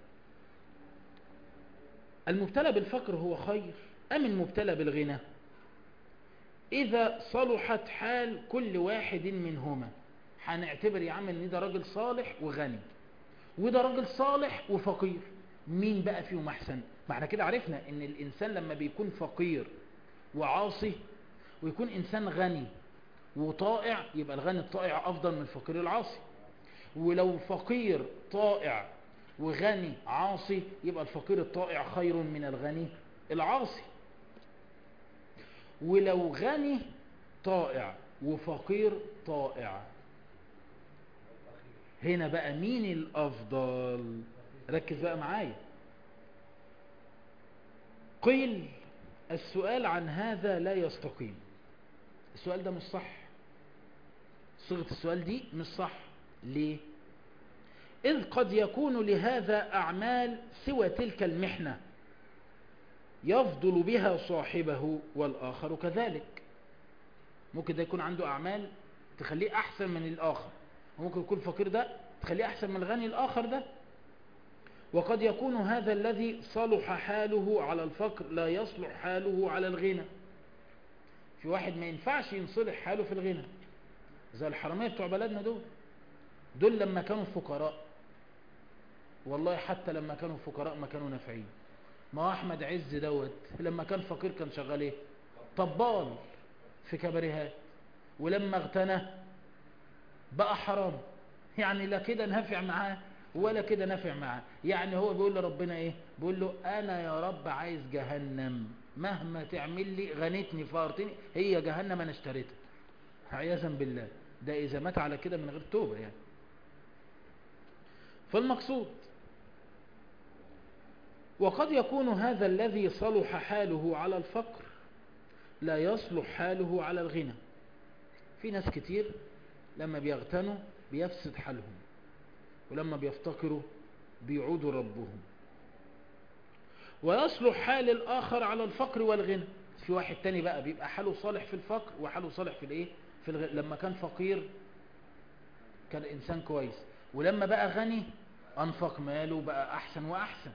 [SPEAKER 1] المبتلى بالفقر هو خير أم المبتلى بالغنى إذا صلحت حال كل واحد منهما هنعتبر يا عم ان ده راجل صالح وغني وده راجل صالح وفقير مين بقى فيهم احسن ما احنا كده عرفنا ان الانسان لما بيكون فقير وعاصي ويكون انسان غني وطائع يبقى الغني الطائع افضل من الفقير العاصي ولو فقير طائع وغني عاصي يبقى الفقير الطائع خير من الغني العاصي ولو غني طائع وفقير طائع هنا بقى مين الافضل ركز بقى معايا قيل السؤال عن هذا لا يستقيم السؤال ده مش صح صيغة السؤال دي مش صح ليه إذ قد يكون لهذا أعمال سوى تلك المحنة يفضل بها صاحبه والآخر كذلك ممكن ده يكون عنده أعمال تخليه أحسن من الآخر وممكن يكون فقير ده تخليه أحسن من الغني الآخر ده وقد يكون هذا الذي صلح حاله على الفقر لا يصلح حاله على الغنى في واحد ما ينفعش ينصلح حاله في الغنى زي الحرامية بتوع بلدنا دول دول لما كانوا فقراء والله حتى لما كانوا فقراء ما كانوا نافعين ما هو احمد عز دوت لما كان فقير كان شغال ايه طبال في كباريهات ولما اغتنى بقى حرام يعني لا كده نافع معاه ولا كده نافع معاه يعني هو بيقول لربنا ايه بيقول له انا يا رب عايز جهنم مهما تعمل لي غنتني فارتني هي جهنم انا اشتريتها عياذا بالله ده اذا مات على كده من غير توبة يعني فالمقصود وقد يكون هذا الذي صلح حاله على الفقر لا يصلح حاله على الغنى في ناس كتير لما بيغتنوا بيفسد حالهم ولما بيفتقروا بيعودوا ربهم ويصلح حال الآخر على الفقر والغنى في واحد تاني بقى بيبقى حاله صالح في الفقر وحاله صالح في الايه في الغنى لما كان فقير كان إنسان كويس ولما بقى غني أنفق ماله بقى أحسن وأحسن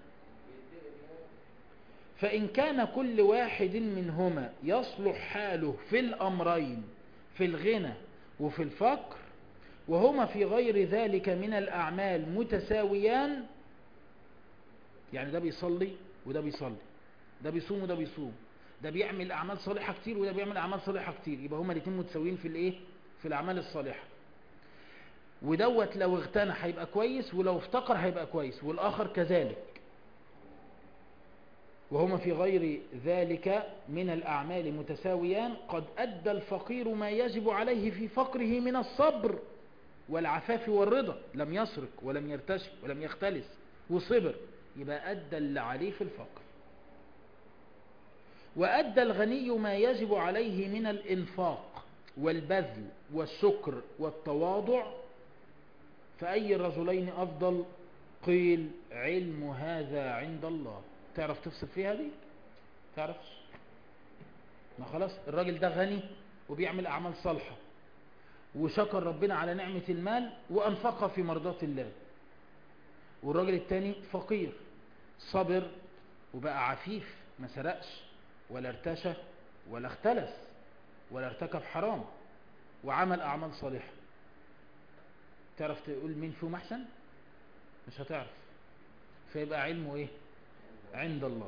[SPEAKER 1] فإن كان كل واحد منهما يصلح حاله في الأمرين في الغنى وفي الفقر وهما في غير ذلك من الأعمال متساويان يعني ده بيصلي وده بيصلي ده بيصوم وده بيصوم ده بيعمل أعمال صالحة كتير وده بيعمل أعمال صالحة كتير يبقى هما الاثنين متساويين في الإيه في الأعمال الصالحة ودوت لو اغتنى هيبقى كويس ولو افتقر هيبقى كويس والآخر كذلك وهما في غير ذلك من الأعمال متساويان قد أدى الفقير ما يجب عليه في فقره من الصبر والعفاف والرضا لم يسرق ولم يرتشي ولم يختلس وصبر يبقى أدى اللي عليه في الفقر وأدى الغني ما يجب عليه من الإنفاق والبذل والشكر والتواضع فأي الرجلين أفضل قيل علم هذا عند الله تعرف تفصل فيها دي تعرفش ما خلاص الراجل ده غني وبيعمل أعمال صالحة وشكر ربنا على نعمة المال وأنفقها في مرضاة الله والراجل التاني فقير صبر وبقى عفيف ما سرقش ولا ارتشى ولا اختلس ولا ارتكب حرام وعمل أعمال صالحة تعرف تقول مين فيهم أحسن مش هتعرف فيبقى علمه ايه عند الله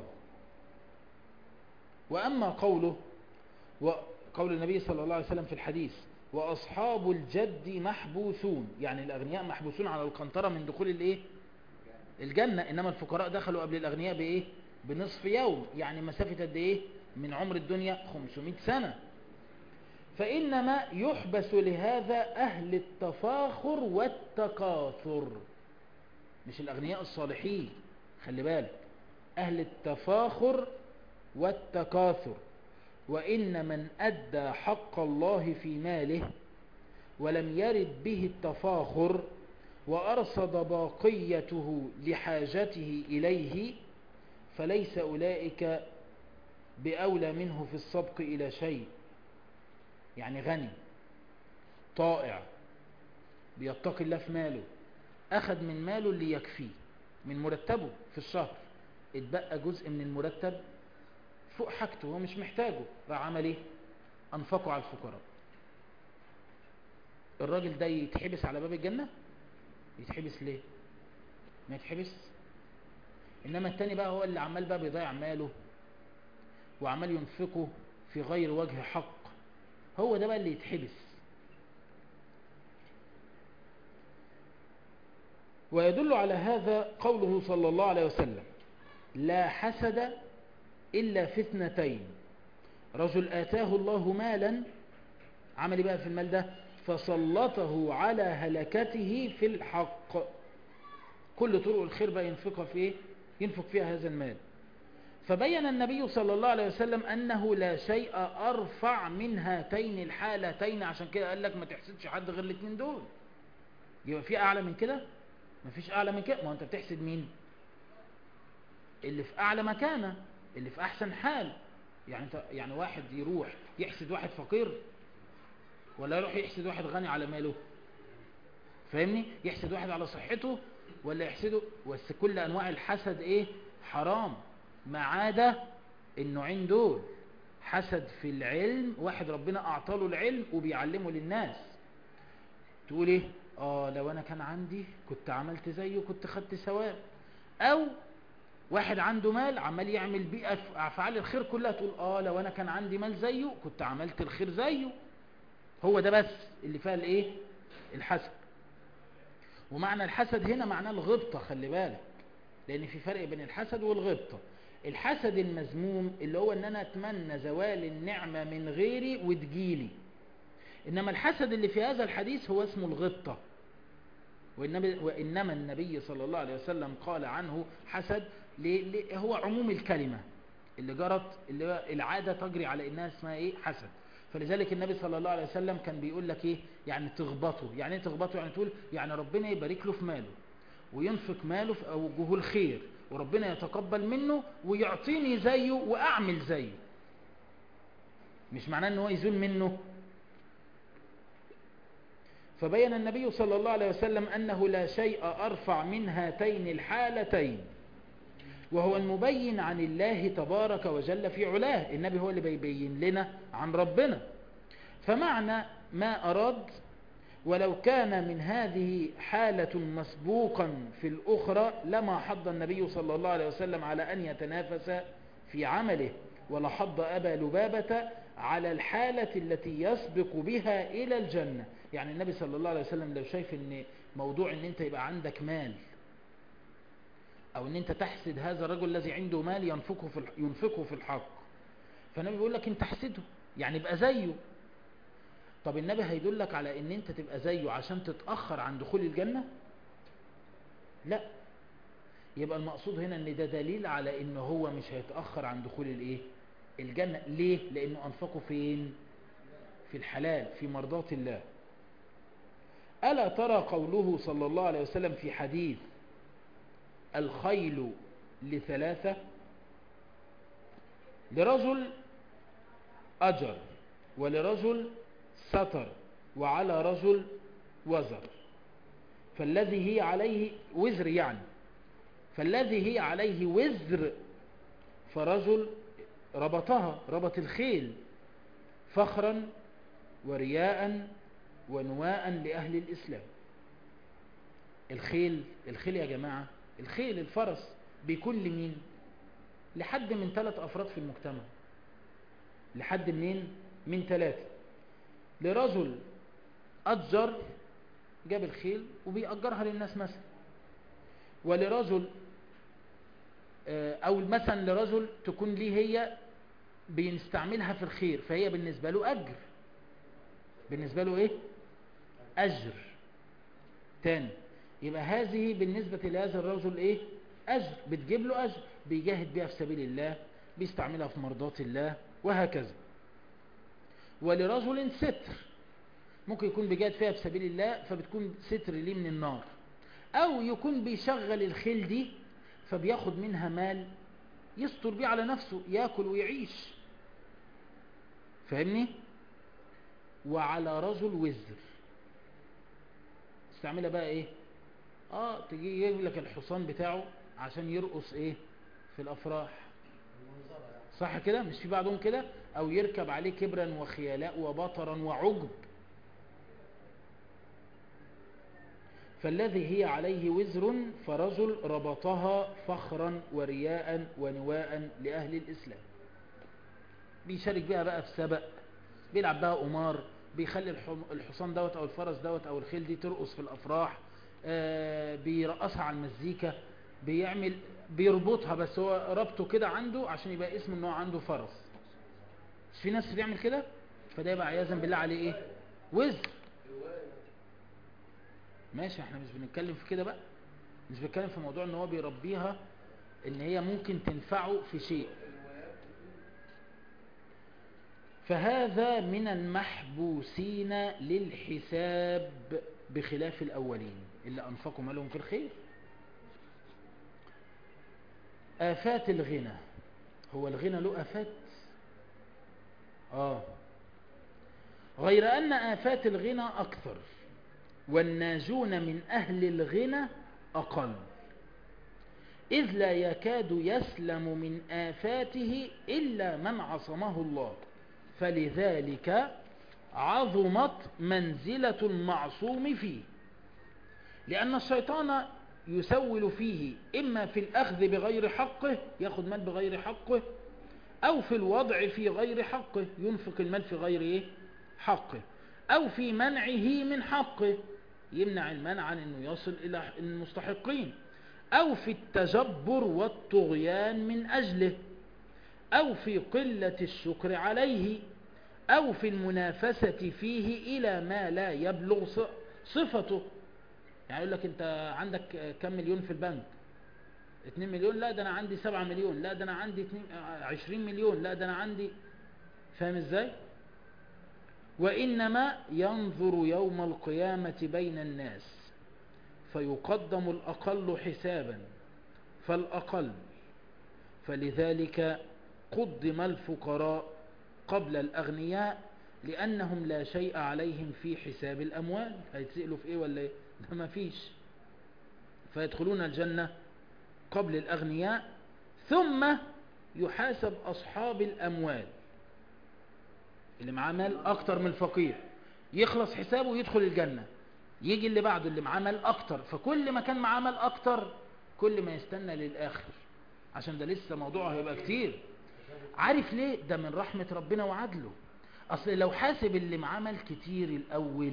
[SPEAKER 1] وأما قوله وقول النبي صلى الله عليه وسلم في الحديث وأصحاب الجد محبوسون يعني الأغنياء محبوسون على القنطرة من دخول الايه الجنة إنما الفقراء دخلوا قبل الأغنياء بإيه بنصف يوم يعني مسافة قد إيه من عمر الدنيا 500 سنة فإنما يحبس لهذا أهل التفاخر والتكاثر مش الأغنياء الصالحين خلي بالك أهل التفاخر والتكاثر وإن من أدى حق الله في ماله ولم يرد به التفاخر وأرصد باقيته لحاجته إليه فليس أولئك بأولى منه في السبق إلى شيء يعني غني طائع بيتقي الله في ماله أخذ من ماله اللي يكفيه من مرتبه في الشهر اتبقى جزء من المرتب فوق حاجته هو مش محتاجه راح عمل ايه انفقه على الفقراء الراجل ده يتحبس على باب الجنة يتحبس ليه ما يتحبس انما التاني بقى هو اللي عمال بقى بيضيع ماله وعمال ينفقه في غير وجه حق هو ده بقى اللي يتحبس ويدل على هذا قوله صلى الله عليه وسلم لا حسد إلا في اثنتين رجل آتاه الله مالا عمل بقى في المال ده فسلطه على هلكته في الحق كل طرق الخير بقى ينفقها في ايه ينفق فيها هذا المال فبين النبي صلى الله عليه وسلم أنه لا شيء أرفع من هاتين الحالتين عشان كده قال لك ما تحسدش حد غير الاثنين دول يبقى في أعلى من كده ما فيش أعلى من كده ما أنت بتحسد مين اللي في أعلى مكانة اللي في أحسن حال يعني انت يعني واحد يروح يحسد واحد فقير ولا يروح يحسد واحد غني على ماله فاهمني يحسد واحد على صحته ولا يحسده بس كل أنواع الحسد إيه حرام ما عدا النوعين دول حسد في العلم واحد ربنا أعطاله العلم وبيعلمه للناس تقول إيه آه لو أنا كان عندي كنت عملت زيه كنت خدت ثواب أو واحد عنده مال عمال يعمل بيه أف- افعال الخير كلها تقول اه لو انا كان عندي مال زيه كنت عملت الخير زيه هو ده بس اللي فيها الايه الحسد ومعنى الحسد هنا معناه الغبطة خلي بالك لان في فرق بين الحسد والغبطة الحسد المذموم اللي هو ان انا اتمنى زوال النعمة من غيري وتجيلي انما الحسد اللي في هذا الحديث هو اسمه الغبطة وإنما, وإنما النبي صلى الله عليه وسلم قال عنه حسد ل- ل- هو عموم الكلمة اللي جرت اللي هو العادة تجري على إنها اسمها إيه حسد فلذلك النبي صلى الله عليه وسلم كان بيقول لك إيه يعني تغبطه يعني إيه تغبطه يعني تقول يعني ربنا يبارك له في ماله وينفق ماله في أوجه الخير وربنا يتقبل منه ويعطيني زيه وأعمل زيه مش معناه ان هو يزول منه فبين النبي صلى الله عليه وسلم أنه لا شيء أرفع من هاتين الحالتين وهو المبين عن الله تبارك وجل في علاه النبي هو اللي بيبين لنا عن ربنا فمعنى ما أراد ولو كان من هذه حالة مسبوقا في الأخرى لما حض النبي صلى الله عليه وسلم على أن يتنافس في عمله ولحض أبا لبابة على الحالة التي يسبق بها إلى الجنة يعني النبي صلى الله عليه وسلم لو شايف ان موضوع ان انت يبقى عندك مال او ان انت تحسد هذا الرجل الذي عنده مال ينفقه في الح- ينفقه في الحق فالنبي بيقول لك انت احسده يعني يبقى زيه طب النبي هيدلك على ان انت تبقى زيه عشان تتأخر عن دخول الجنة لا يبقى المقصود هنا ان ده دليل على ان هو مش هيتأخر عن دخول الايه الجنة ليه لانه انفقه فين في الحلال في مرضات الله ألا ترى قوله صلى الله عليه وسلم في حديث الخيل لثلاثة لرجل أجر ولرجل ستر وعلى رجل وزر فالذي هي عليه وزر يعني فالذي هي عليه وزر فرجل ربطها ربط الخيل فخرا ورياء ونواء لأهل الإسلام الخيل الخيل يا جماعة الخيل الفرس بيكون لمين لحد من ثلاث أفراد في المجتمع لحد منين من ثلاثة لرجل أتجر جاب الخيل وبيأجرها للناس مثلا ولرجل آه، أو مثلا لرجل تكون ليه هي بيستعملها في الخير فهي بالنسبة له أجر بالنسبة له إيه أجر تاني يبقى هذه بالنسبة لهذا الرجل إيه أجر بتجيب له أجر بيجاهد بها في سبيل الله بيستعملها في مرضات الله وهكذا ولرجل ستر ممكن يكون بيجاهد فيها في سبيل الله فبتكون ستر ليه من النار أو يكون بيشغل الخيل دي فبياخد منها مال يستر بيه على نفسه ياكل ويعيش فاهمني وعلى رجل وزر استعملها بقى ايه اه تجي يجيب لك الحصان بتاعه عشان يرقص ايه في الافراح صح كده مش في بعضهم كده او يركب عليه كبرا وخيلاء وبطرا وعجب فالذي هي عليه وزر فرجل ربطها فخرا ورياء ونواء لأهل الإسلام بيشارك بها بقى في سبق بيلعب بها قمار بيخلي الحم- الحصان دوت او الفرس دوت او الخيل دي ترقص في الافراح آه، بيرقصها على المزيكا بيعمل بيربطها بس هو ربطه كده عنده عشان يبقى اسم ان هو عنده فرس مش في ناس بتعمل كده فده يبقى عياذا بالله عليه ايه وزر ماشي احنا مش بنتكلم في كده بقى مش بنتكلم في موضوع ان هو بيربيها ان هي ممكن تنفعه في شيء فهذا من المحبوسين للحساب بخلاف الأولين اللي أنفقوا مالهم في الخير آفات الغنى هو الغنى له آفات آه غير أن آفات الغنى أكثر والناجون من أهل الغنى أقل إذ لا يكاد يسلم من آفاته إلا من عصمه الله فلذلك عظمت منزلة المعصوم فيه لأن الشيطان يسول فيه إما في الأخذ بغير حقه ياخد مال بغير حقه أو في الوضع في غير حقه ينفق المال في غير إيه؟ حقه أو في منعه من حقه يمنع المنع عن أنه يصل إلى المستحقين أو في التجبر والطغيان من أجله أو في قلة الشكر عليه أو في المنافسة فيه إلى ما لا يبلغ ص- صفته يعني يقول لك أنت عندك كم مليون في البنك 2 مليون لا ده أنا عندي 7 مليون لا ده أنا عندي 20 مليون لا ده أنا عندي فاهم إزاي وإنما ينظر يوم القيامة بين الناس فيقدم الأقل حسابا فالأقل فلذلك قدم الفقراء قبل الأغنياء لأنهم لا شيء عليهم في حساب الأموال هيتسألوا في إيه ولا إيه ده ما فيش فيدخلون الجنة قبل الأغنياء ثم يحاسب أصحاب الأموال اللي معاه مال أكتر من الفقير يخلص حسابه ويدخل الجنة يجي اللي بعده اللي معاه مال أكتر فكل ما كان معاه مال أكتر كل ما يستنى للآخر عشان ده لسه موضوعه هيبقى كتير عارف ليه ده من رحمة ربنا وعدله أصل لو حاسب اللي معاه مال كتير الأول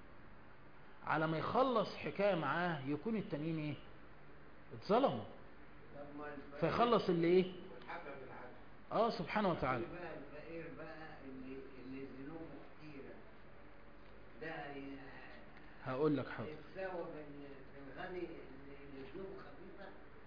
[SPEAKER 1] على ما يخلص حكاية معاه يكون التانيين ايه اتظلموا
[SPEAKER 2] طب ما الفقير-
[SPEAKER 1] فيخلص اللي ايه
[SPEAKER 4] حكم بالعدل
[SPEAKER 1] اه سبحانه وتعالى
[SPEAKER 2] بقى الفقير بقى اللي اللي ذنوبه كتيرة ده ي-
[SPEAKER 1] هقول لك حاضر
[SPEAKER 2] يتساوى بين في الغني اللي اللي ذنوبه خفيفة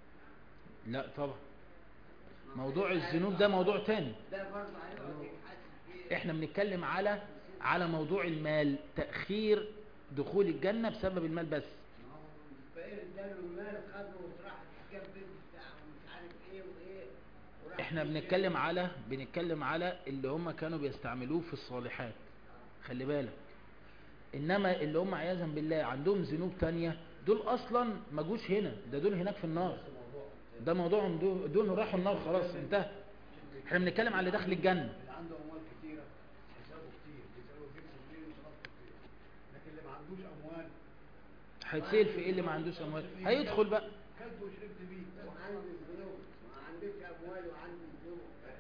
[SPEAKER 1] لا طبعا موضوع الذنوب ده موضوع تاني
[SPEAKER 2] ده برضه هيقعد يتحاسب فيه
[SPEAKER 1] احنا بنتكلم على على موضوع المال تأخير دخول الجنة بسبب المال بس
[SPEAKER 2] ما هو الفقير اداله المال خده وراح جاب بنت بتاع ومش عارف ايه وايه وراح
[SPEAKER 1] احنا
[SPEAKER 2] يشتري.
[SPEAKER 1] بنتكلم على بنتكلم على اللي هم كانوا بيستعملوه في الصالحات خلي بالك انما اللي هم عياذا بالله عندهم ذنوب تانية دول اصلا ما جوش هنا ده دول هناك في النار ده موضوعهم دول, دول راحوا النار خلاص انتهى احنا بنتكلم على اللي داخل الجنة
[SPEAKER 4] اللي عنده اموال كتيره حسابه كتير بيساوي بيكسب كتير وصرف كتير لكن اللي ما عندوش اموال
[SPEAKER 1] هيتسأل في ايه اللي ما عندوش اموال هيدخل بقى
[SPEAKER 4] كلت وشربت بيه
[SPEAKER 2] بس عنده الذنوب ما عندوش اموال وعنده الذنوب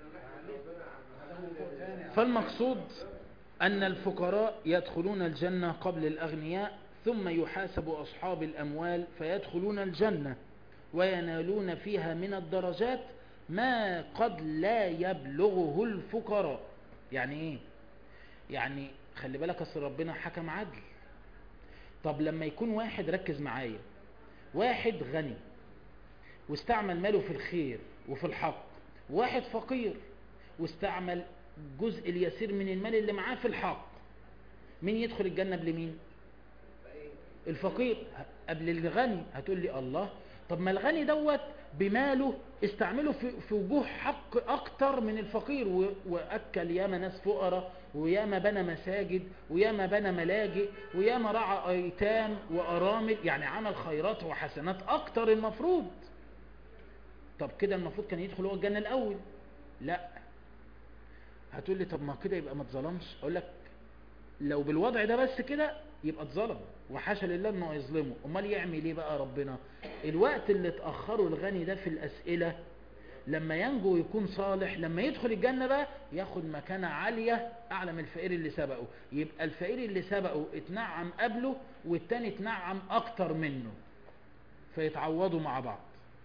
[SPEAKER 4] هذا موضوع ثاني
[SPEAKER 1] فالمقصود أن الفقراء يدخلون الجنة قبل الأغنياء ثم يحاسب أصحاب الأموال فيدخلون الجنة وينالون فيها من الدرجات ما قد لا يبلغه الفقراء يعني إيه؟ يعني خلي بالك أصل ربنا حكم عدل طب لما يكون واحد ركز معايا واحد غني واستعمل ماله في الخير وفي الحق واحد فقير واستعمل جزء اليسير من المال اللي معاه في الحق مين يدخل الجنة قبل مين الفقير ه- قبل الغني هتقول لي الله طب ما الغني دوت بماله استعمله في, في وجوه حق اكتر من الفقير و- واكل ياما ناس فقراء وياما بنى مساجد وياما بنى ملاجئ وياما رعى ايتام وارامل يعني عمل خيرات وحسنات اكتر المفروض طب كده المفروض كان يدخل هو الجنة الاول لا هتقول لي طب ما كده يبقى ما اتظلمش اقول لك لو بالوضع ده بس كده يبقى اتظلم وحاشا لله انه يظلمه امال يعمل ايه بقى ربنا الوقت اللي اتاخره الغني ده في الاسئله لما ينجو ويكون صالح لما يدخل الجنة بقى ياخد مكانة عالية أعلى من الفقير اللي سبقه يبقى الفقير اللي سبقه اتنعم قبله والتاني اتنعم أكتر منه فيتعوضوا مع بعض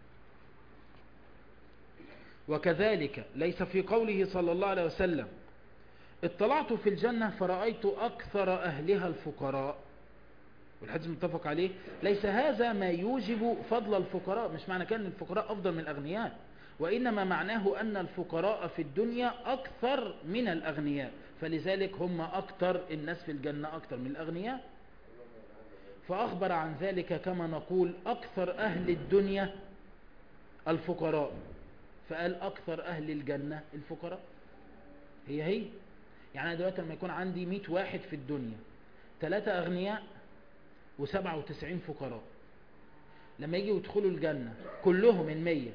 [SPEAKER 1] وكذلك ليس في قوله صلى الله عليه وسلم اطلعت في الجنة فرأيت أكثر أهلها الفقراء والحديث متفق عليه ليس هذا ما يوجب فضل الفقراء مش معنى كان الفقراء أفضل من الأغنياء وإنما معناه أن الفقراء في الدنيا أكثر من الأغنياء فلذلك هم أكثر الناس في الجنة أكثر من الأغنياء فأخبر عن ذلك كما نقول أكثر أهل الدنيا الفقراء فقال أكثر أهل الجنة الفقراء هي هي يعني أنا دلوقتي لما يكون عندي 100 واحد في الدنيا ثلاثة أغنياء وسبعة وتسعين فقراء لما يجي يدخلوا الجنة كلهم المية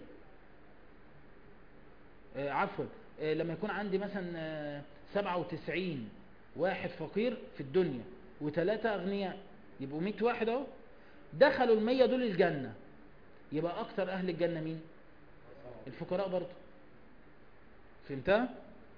[SPEAKER 1] آه عفوا آه لما يكون عندي مثلا آه سبعة وتسعين واحد فقير في الدنيا وثلاثة أغنياء يبقوا مئة واحد اهو دخلوا المية دول الجنة يبقى أكثر أهل الجنة مين الفقراء برضه فهمتها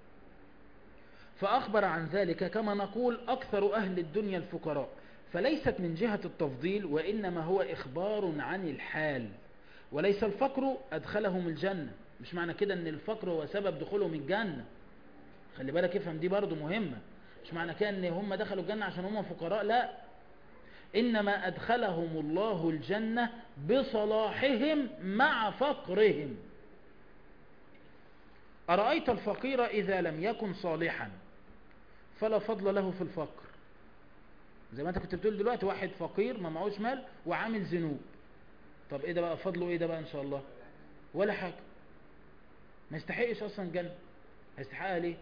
[SPEAKER 1] فأخبر عن ذلك كما نقول أكثر أهل الدنيا الفقراء فليست من جهة التفضيل وإنما هو إخبار عن الحال وليس الفقر أدخلهم الجنة مش معنى كده أن الفقر هو سبب دخولهم الجنة خلي بالك افهم دي برضو مهمة مش معنى كده أن هم دخلوا الجنة عشان هم فقراء لا إنما أدخلهم الله الجنة بصلاحهم مع فقرهم أرأيت الفقير إذا لم يكن صالحا فلا فضل له في الفقر زي ما انت كنت بتقول دلوقتي واحد فقير ما معهوش مال وعامل ذنوب طب ايه ده بقى فضله ايه ده بقى ان شاء الله ولا حاجة ما يستحقش اصلا الجنة هيستحقها ليه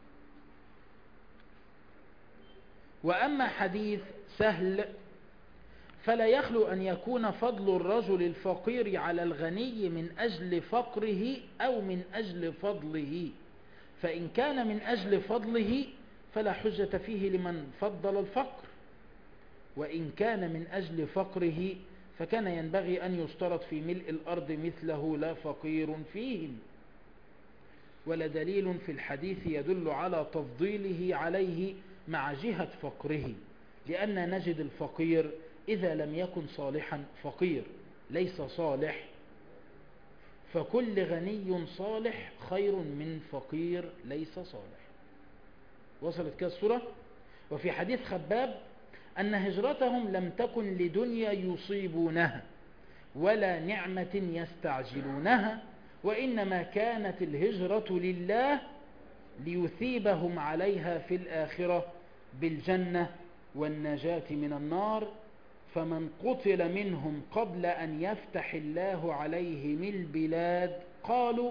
[SPEAKER 1] واما حديث سهل فلا يخلو ان يكون فضل الرجل الفقير على الغني من اجل فقره او من اجل فضله فان كان من اجل فضله فلا حجة فيه لمن فضل الفقر وإن كان من أجل فقره فكان ينبغي أن يشترط في ملء الأرض مثله لا فقير فيهم ولا دليل في الحديث يدل على تفضيله عليه مع جهة فقره لأن نجد الفقير إذا لم يكن صالحا فقير ليس صالح فكل غني صالح خير من فقير ليس صالح وصلت كده الصورة وفي حديث خباب أن هجرتهم لم تكن لدنيا يصيبونها ولا نعمة يستعجلونها وإنما كانت الهجرة لله ليثيبهم عليها في الآخرة بالجنة والنجاة من النار فمن قتل منهم قبل أن يفتح الله عليهم البلاد قالوا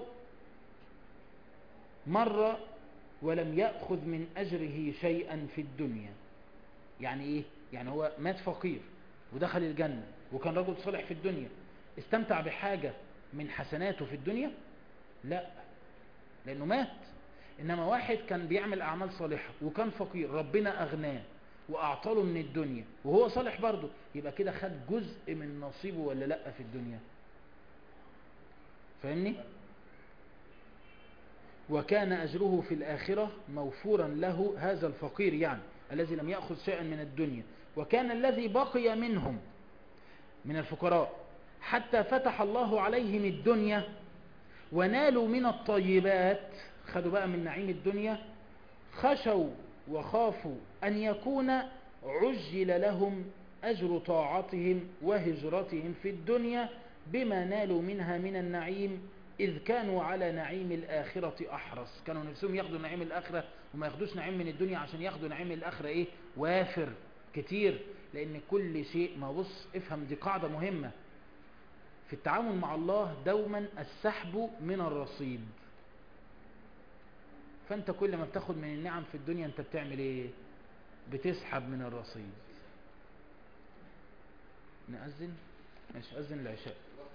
[SPEAKER 1] مر ولم يأخذ من أجره شيئا في الدنيا يعني إيه؟ يعني هو مات فقير ودخل الجنة وكان رجل صالح في الدنيا استمتع بحاجة من حسناته في الدنيا لا لأنه مات إنما واحد كان بيعمل أعمال صالحة وكان فقير ربنا أغناه وأعطاله من الدنيا وهو صالح برضه يبقى كده خد جزء من نصيبه ولا لا في الدنيا فاهمني وكان أجره في الآخرة موفورا له هذا الفقير يعني الذي لم يأخذ شيئا من الدنيا وكان الذي بقي منهم من الفقراء حتى فتح الله عليهم الدنيا ونالوا من الطيبات خدوا بقى من نعيم الدنيا خشوا وخافوا أن يكون عجل لهم أجر طاعتهم وهجرتهم في الدنيا بما نالوا منها من النعيم إذ كانوا على نعيم الآخرة أحرص كانوا نفسهم ياخدوا نعيم الآخرة وما ياخدوش نعيم من الدنيا عشان ياخدوا نعيم الآخرة إيه وافر كتير لأن كل شيء ما بص افهم دي قاعدة مهمة في التعامل مع الله دوما السحب من الرصيد فانت كل ما بتاخد من النعم في الدنيا انت بتعمل ايه بتسحب من الرصيد نأذن ماشي أذن العشاء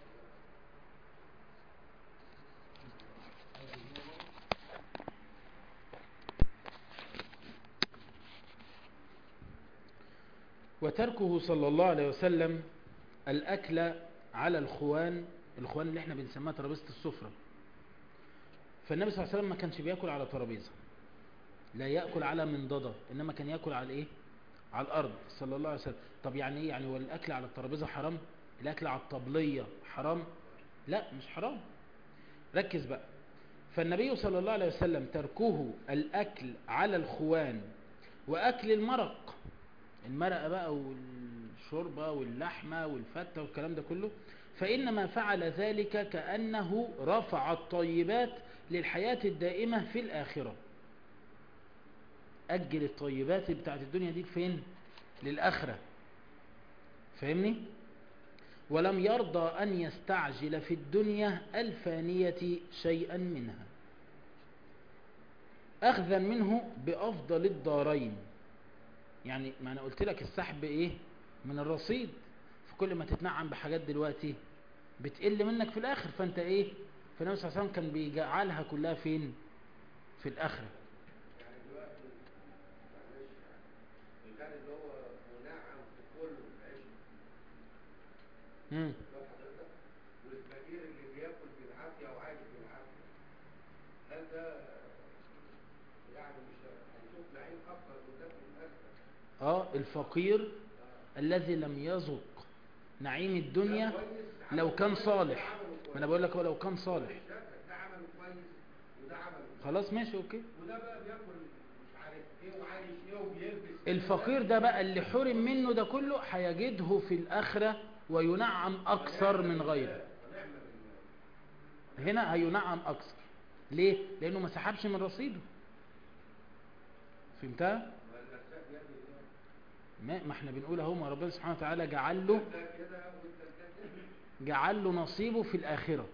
[SPEAKER 1] وتركه صلى الله عليه وسلم الأكل على الخوان الخوان اللي احنا بنسميها ترابيزة السفرة فالنبي صلى الله عليه وسلم ما كانش بياكل على ترابيزة لا يأكل على منضدة إنما كان يأكل على إيه على الأرض صلى الله عليه وسلم طب يعني إيه يعني هو الأكل على الترابيزة حرام الأكل على الطبلية حرام لا مش حرام ركز بقى فالنبي صلى الله عليه وسلم تركه الأكل على الخوان وأكل المرق المرقة بقى والشوربة واللحمة والفتة والكلام ده كله فإنما فعل ذلك كأنه رفع الطيبات للحياة الدائمة في الآخرة أجل الطيبات بتاعت الدنيا دي فين للآخرة فاهمني ولم يرضى أن يستعجل في الدنيا الفانية شيئا منها أخذا منه بأفضل الدارين يعني ما أنا قلت لك السحب إيه من الرصيد فكل ما تتنعم بحاجات دلوقتي بتقل منك في الآخر فأنت إيه فالنبي صلى الله عليه وسلم كان بيجعلها كلها فين في الآخرة
[SPEAKER 4] يعني دلوقتي معلش يعني الغني اللي هو منعم في كله العيش
[SPEAKER 1] مم.
[SPEAKER 4] لو حضرتك
[SPEAKER 1] الفقير الذي لم يذق نعيم الدنيا لو كان صالح ما انا بقول لك هو لو كان صالح
[SPEAKER 4] ده عمله كويس وده عمله
[SPEAKER 1] خلاص ماشي اوكي
[SPEAKER 4] وده بقى بياكل مش عارف ايه وعايش ايه وبيلبس
[SPEAKER 1] الفقير ده بقى اللي حرم منه ده كله هيجده في الآخرة وينعم أكثر من غيره هنا هينعم أكثر ليه؟ لأنه ما سحبش من رصيده فهمتها؟ ما ما احنا بنقول اهو ما ربنا سبحانه وتعالى جعل له جعل له نصيبه في الآخرة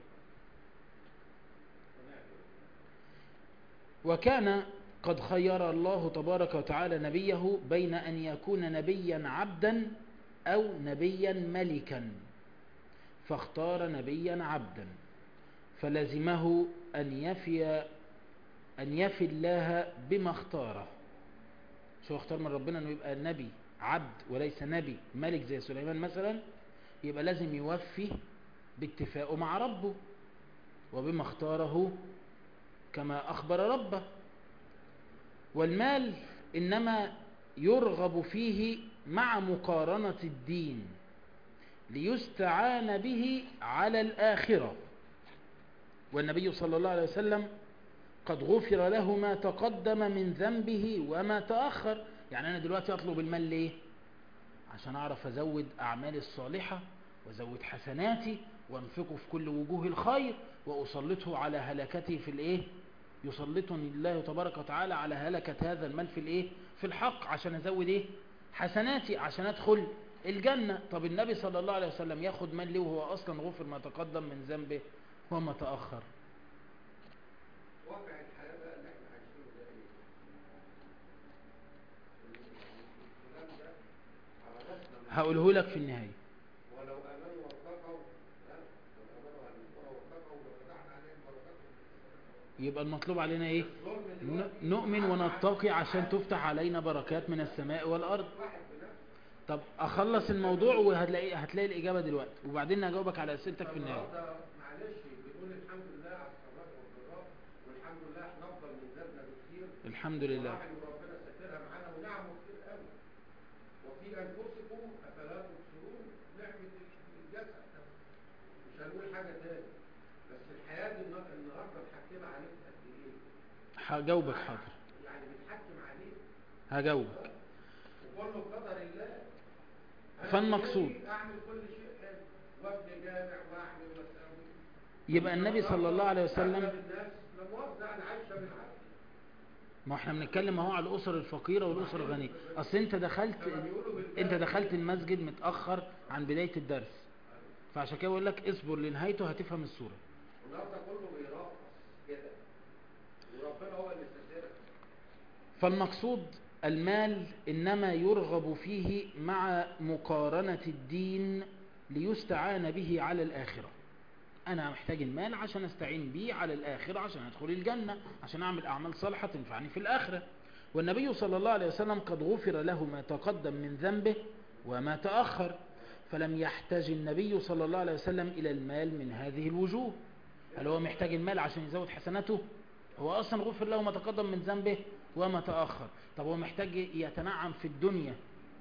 [SPEAKER 1] وكان قد خير الله تبارك وتعالى نبيه بين أن يكون نبيا عبدا أو نبيا ملكا فاختار نبيا عبدا فلزمه أن يفي أن يفي الله بما اختاره شو اختار من ربنا أنه يبقى نبي عبد وليس نبي ملك زي سليمان مثلا يبقى لازم يوفي باتفاقه مع ربه وبما اختاره كما أخبر ربه والمال إنما يرغب فيه مع مقارنة الدين ليستعان به على الآخرة والنبي صلى الله عليه وسلم قد غفر له ما تقدم من ذنبه وما تأخر يعني أنا دلوقتي أطلب المال ليه عشان أعرف أزود أعمالي الصالحة وأزود حسناتي وأنفقه في كل وجوه الخير وأسلطه على هلكتي في الإيه يسلطني الله تبارك وتعالى على هلكة هذا المال في الإيه في الحق عشان أزود إيه حسناتي عشان أدخل الجنة طب النبي صلى الله عليه وسلم ياخد مال ليه وهو أصلا غفر ما تقدم من ذنبه وما تأخر
[SPEAKER 4] واقع الحياة بقى اللي احنا عايشينه ده ايه؟ الكلام ده على راسنا
[SPEAKER 1] هقوله لك في النهاية
[SPEAKER 4] ولو امنوا واتقوا لا ولو امنوا على القرى واتقوا لفتحنا عليهم بركات
[SPEAKER 1] يبقى المطلوب علينا إيه
[SPEAKER 4] الظلم
[SPEAKER 1] ن-
[SPEAKER 4] دلوقتي
[SPEAKER 1] نؤمن ونتقي عشان تفتح علينا بركات من السماء والأرض
[SPEAKER 4] واحد بنفسه
[SPEAKER 1] طب أخلص الموضوع وهتلاقي هتلاقي الإجابة دلوقتي وبعدين هجاوبك على أسئلتك في النهاية
[SPEAKER 4] النهارده معلش بنقول الحمد لله على السراء والضراء والحمد لله احنا افضل من ذاتنا بكثير
[SPEAKER 1] الحمد لله
[SPEAKER 4] وراحل وربنا سترها معانا ونعمه كتير قوي وفي انفسكم افلا تبصرون نعمه الجسد مش هنقول حاجه تاني بس الحياه دي النا- النهارده محكمه عليك قد ايه؟
[SPEAKER 1] هجاوبك حاضر
[SPEAKER 4] يعني بتحكم عليك
[SPEAKER 1] هجاوبك
[SPEAKER 4] وكله بقدر الله أنا
[SPEAKER 1] فالمقصود.
[SPEAKER 4] بإيدي اعمل كل شيء حلو وابني جامع واعمل واسوي
[SPEAKER 1] يبقى النبي صلى الله عليه وسلم
[SPEAKER 4] أغلب الناس لا مؤاخذة انا عايشه بالعافيه
[SPEAKER 1] ما احنا بنتكلم اهو على الاسر الفقيره والاسر الغنيه اصل انت دخلت انت دخلت المسجد متاخر عن بدايه الدرس فعشان كده بقول لك اصبر لنهايته هتفهم الصوره
[SPEAKER 4] النهارده كله بيرقص كده وربنا هو اللي سترك
[SPEAKER 1] فالمقصود المال انما يرغب فيه مع مقارنه الدين ليستعان به على الاخره انا محتاج المال عشان استعين بيه على الاخره عشان ادخل الجنه عشان اعمل اعمال صالحه تنفعني في الاخره والنبي صلى الله عليه وسلم قد غفر له ما تقدم من ذنبه وما تاخر فلم يحتاج النبي صلى الله عليه وسلم الى المال من هذه الوجوه هل هو محتاج المال عشان يزود حسناته هو اصلا غفر له ما تقدم من ذنبه وما تاخر طب هو محتاج يتنعم في الدنيا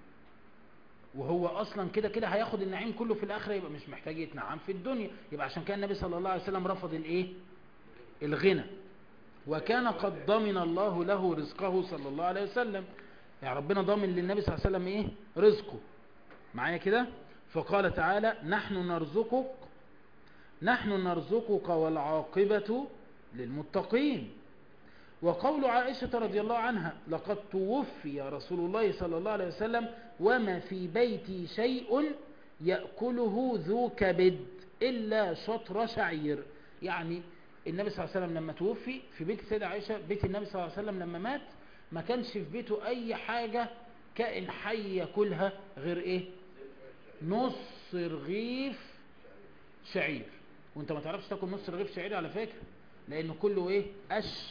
[SPEAKER 1] وهو اصلا كده كده هياخد النعيم كله في الاخره يبقى مش محتاج يتنعم في الدنيا يبقى عشان كده النبي صلى الله عليه وسلم رفض الايه الغنى وكان قد ضمن الله له رزقه صلى الله عليه وسلم يعني ربنا ضامن للنبي صلى الله عليه وسلم ايه رزقه معايا كده فقال تعالى نحن نرزقك نحن نرزقك والعاقبة للمتقين وقول عائشة رضي الله عنها لقد توفي رسول الله صلى الله عليه وسلم وما في بيتي شيء يأكله ذو كبد إلا شطر شعير يعني النبي صلى الله عليه وسلم لما توفي في بيت السيدة عائشة بيت النبي صلى الله عليه وسلم لما مات ما كانش في بيته أي حاجة كائن حي ياكلها غير إيه نص رغيف شعير وانت ما تعرفش تاكل نص رغيف شعير على فكرة لأنه كله إيه قش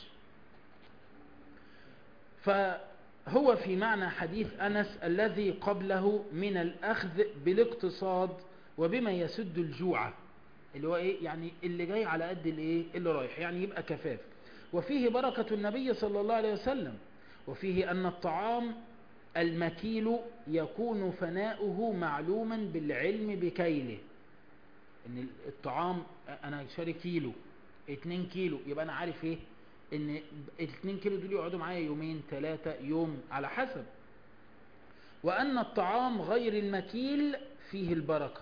[SPEAKER 1] فهو في معنى حديث أنس الذي قبله من الأخذ بالاقتصاد وبما يسد الجوع اللي هو إيه يعني اللي جاي على قد الإيه اللي رايح يعني يبقى كفاف وفيه بركة النبي صلى الله عليه وسلم وفيه أن الطعام المكيل يكون فناؤه معلوما بالعلم بكيله ان الطعام انا شاري كيلو اتنين كيلو يبقى انا عارف ايه ان اتنين كيلو دول يقعدوا معايا يومين ثلاثة يوم على حسب وان الطعام غير المكيل فيه البركة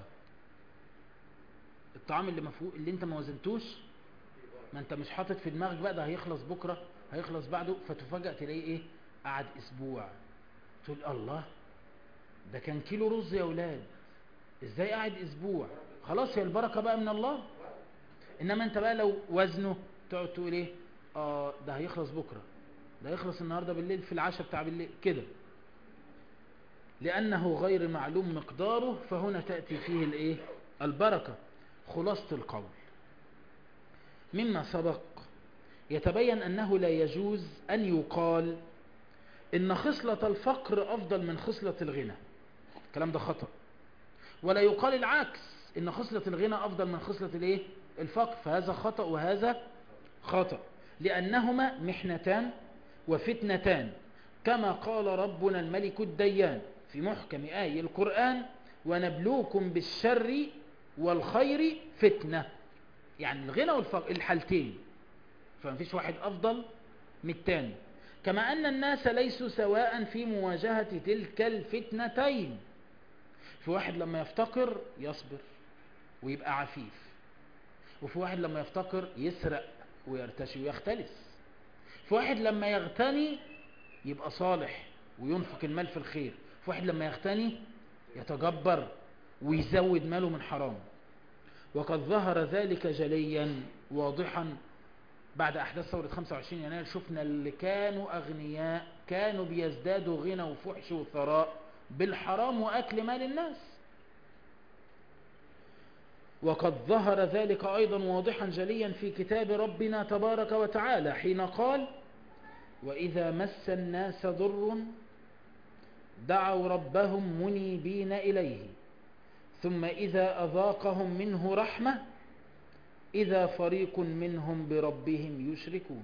[SPEAKER 1] الطعام اللي مفهو اللي انت ما وزنتوش ما انت مش حاطط في دماغك بقى ده هيخلص بكرة هيخلص بعده فتفاجأ تلاقيه ايه قعد اسبوع تقول الله ده كان كيلو رز يا ولاد ازاي قاعد اسبوع خلاص هي البركة بقى من الله انما انت بقى لو وزنه تقعد تقول ايه اه ده هيخلص بكرة ده هيخلص النهاردة بالليل في العشاء بتاع بالليل كده لأنه غير معلوم مقداره فهنا تأتي فيه الايه البركة خلاصة القول مما سبق يتبين أنه لا يجوز أن يقال إن خصلة الفقر أفضل من خصلة الغنى الكلام ده خطأ ولا يقال العكس إن خصلة الغنى أفضل من خصلة الإيه؟ الفقر فهذا خطأ وهذا خطأ لأنهما محنتان وفتنتان كما قال ربنا الملك الديان في محكم آي القرآن ونبلوكم بالشر والخير فتنة يعني الغنى والفقر الحالتين فما فيش واحد أفضل من التاني كما أن الناس ليسوا سواء في مواجهة تلك الفتنتين في واحد لما يفتقر يصبر ويبقى عفيف وفي واحد لما يفتقر يسرق ويرتشي ويختلس في واحد لما يغتني يبقى صالح وينفق المال في الخير في واحد لما يغتني يتجبر ويزود ماله من حرام وقد ظهر ذلك جليا واضحا بعد أحداث ثورة 25 يناير شفنا اللي كانوا أغنياء كانوا بيزدادوا غنى وفحش وثراء بالحرام وأكل مال الناس وقد ظهر ذلك أيضا واضحا جليا في كتاب ربنا تبارك وتعالى حين قال وإذا مس الناس ضر دعوا ربهم منيبين إليه ثم إذا أذاقهم منه رحمة إذا فريق منهم بربهم يشركون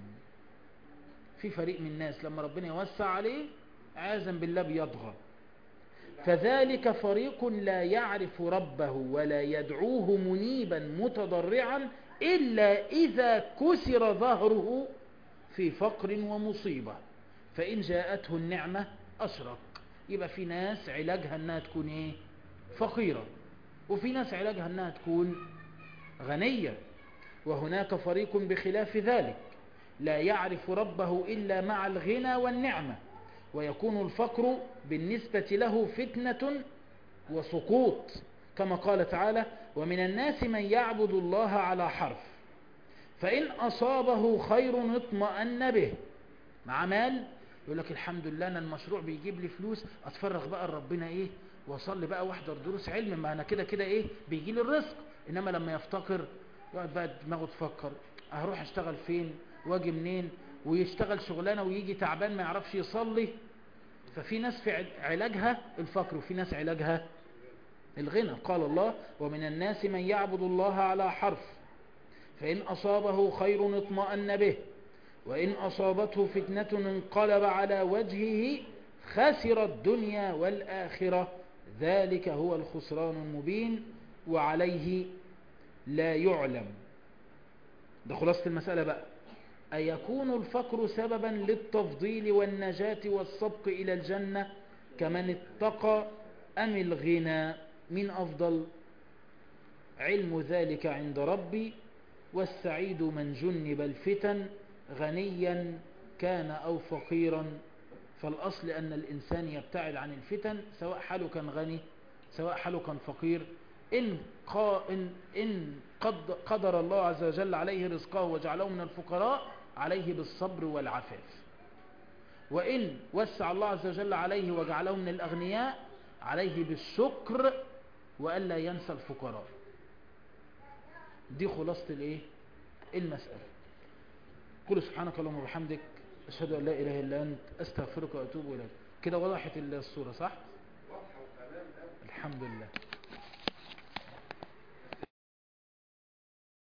[SPEAKER 1] في فريق من الناس لما ربنا يوسع عليه عازم بالله بيضغى فذلك فريق لا يعرف ربه ولا يدعوه منيبا متضرعا إلا إذا كسر ظهره في فقر ومصيبة فإن جاءته النعمة أشرق يبقى في ناس علاجها أنها تكون إيه؟ فقيرة وفي ناس علاجها أنها تكون غنية وهناك فريق بخلاف ذلك لا يعرف ربه إلا مع الغنى والنعمة ويكون الفقر بالنسبة له فتنة وسقوط كما قال تعالى ومن الناس من يعبد الله على حرف فإن أصابه خير اطمأن به مع مال يقول لك الحمد لله أنا المشروع بيجيب لي فلوس أتفرغ بقى لربنا إيه وأصلي بقى واحضر دروس علم ما أنا كده كده إيه بيجي لي الرزق إنما لما يفتقر يقعد بقى دماغه تفكر هروح اشتغل فين واجي منين ويشتغل شغلانة ويجي تعبان ما يعرفش يصلي ففي ناس في علاجها الفقر وفي ناس علاجها الغنى قال الله ومن الناس من يعبد الله على حرف فإن أصابه خير اطمأن به وإن أصابته فتنة انقلب على وجهه خسر الدنيا والآخرة ذلك هو الخسران المبين وعليه لا يعلم ده خلاصة المسألة بقى أيكون الفقر سببا للتفضيل والنجاة والسبق إلى الجنة كمن اتقى أم الغنى من أفضل علم ذلك عند ربي والسعيد من جنب الفتن غنيا كان أو فقيرا فالأصل أن الإنسان يبتعد عن الفتن سواء حاله كان غني سواء حاله كان فقير إن, قا إن, إن قد قدر الله عز وجل عليه رزقه وجعله من الفقراء عليه بالصبر والعفاف وإن وسع الله عز وجل عليه وجعله من الأغنياء عليه بالشكر وألا ينسى الفقراء دي خلاصة الايه المسألة قل سبحانك اللهم وبحمدك أشهد أن لا إله إلا أنت أستغفرك وأتوب إليك كده وضحت الصورة صح
[SPEAKER 4] واضحة وتمام أوي
[SPEAKER 1] الحمد لله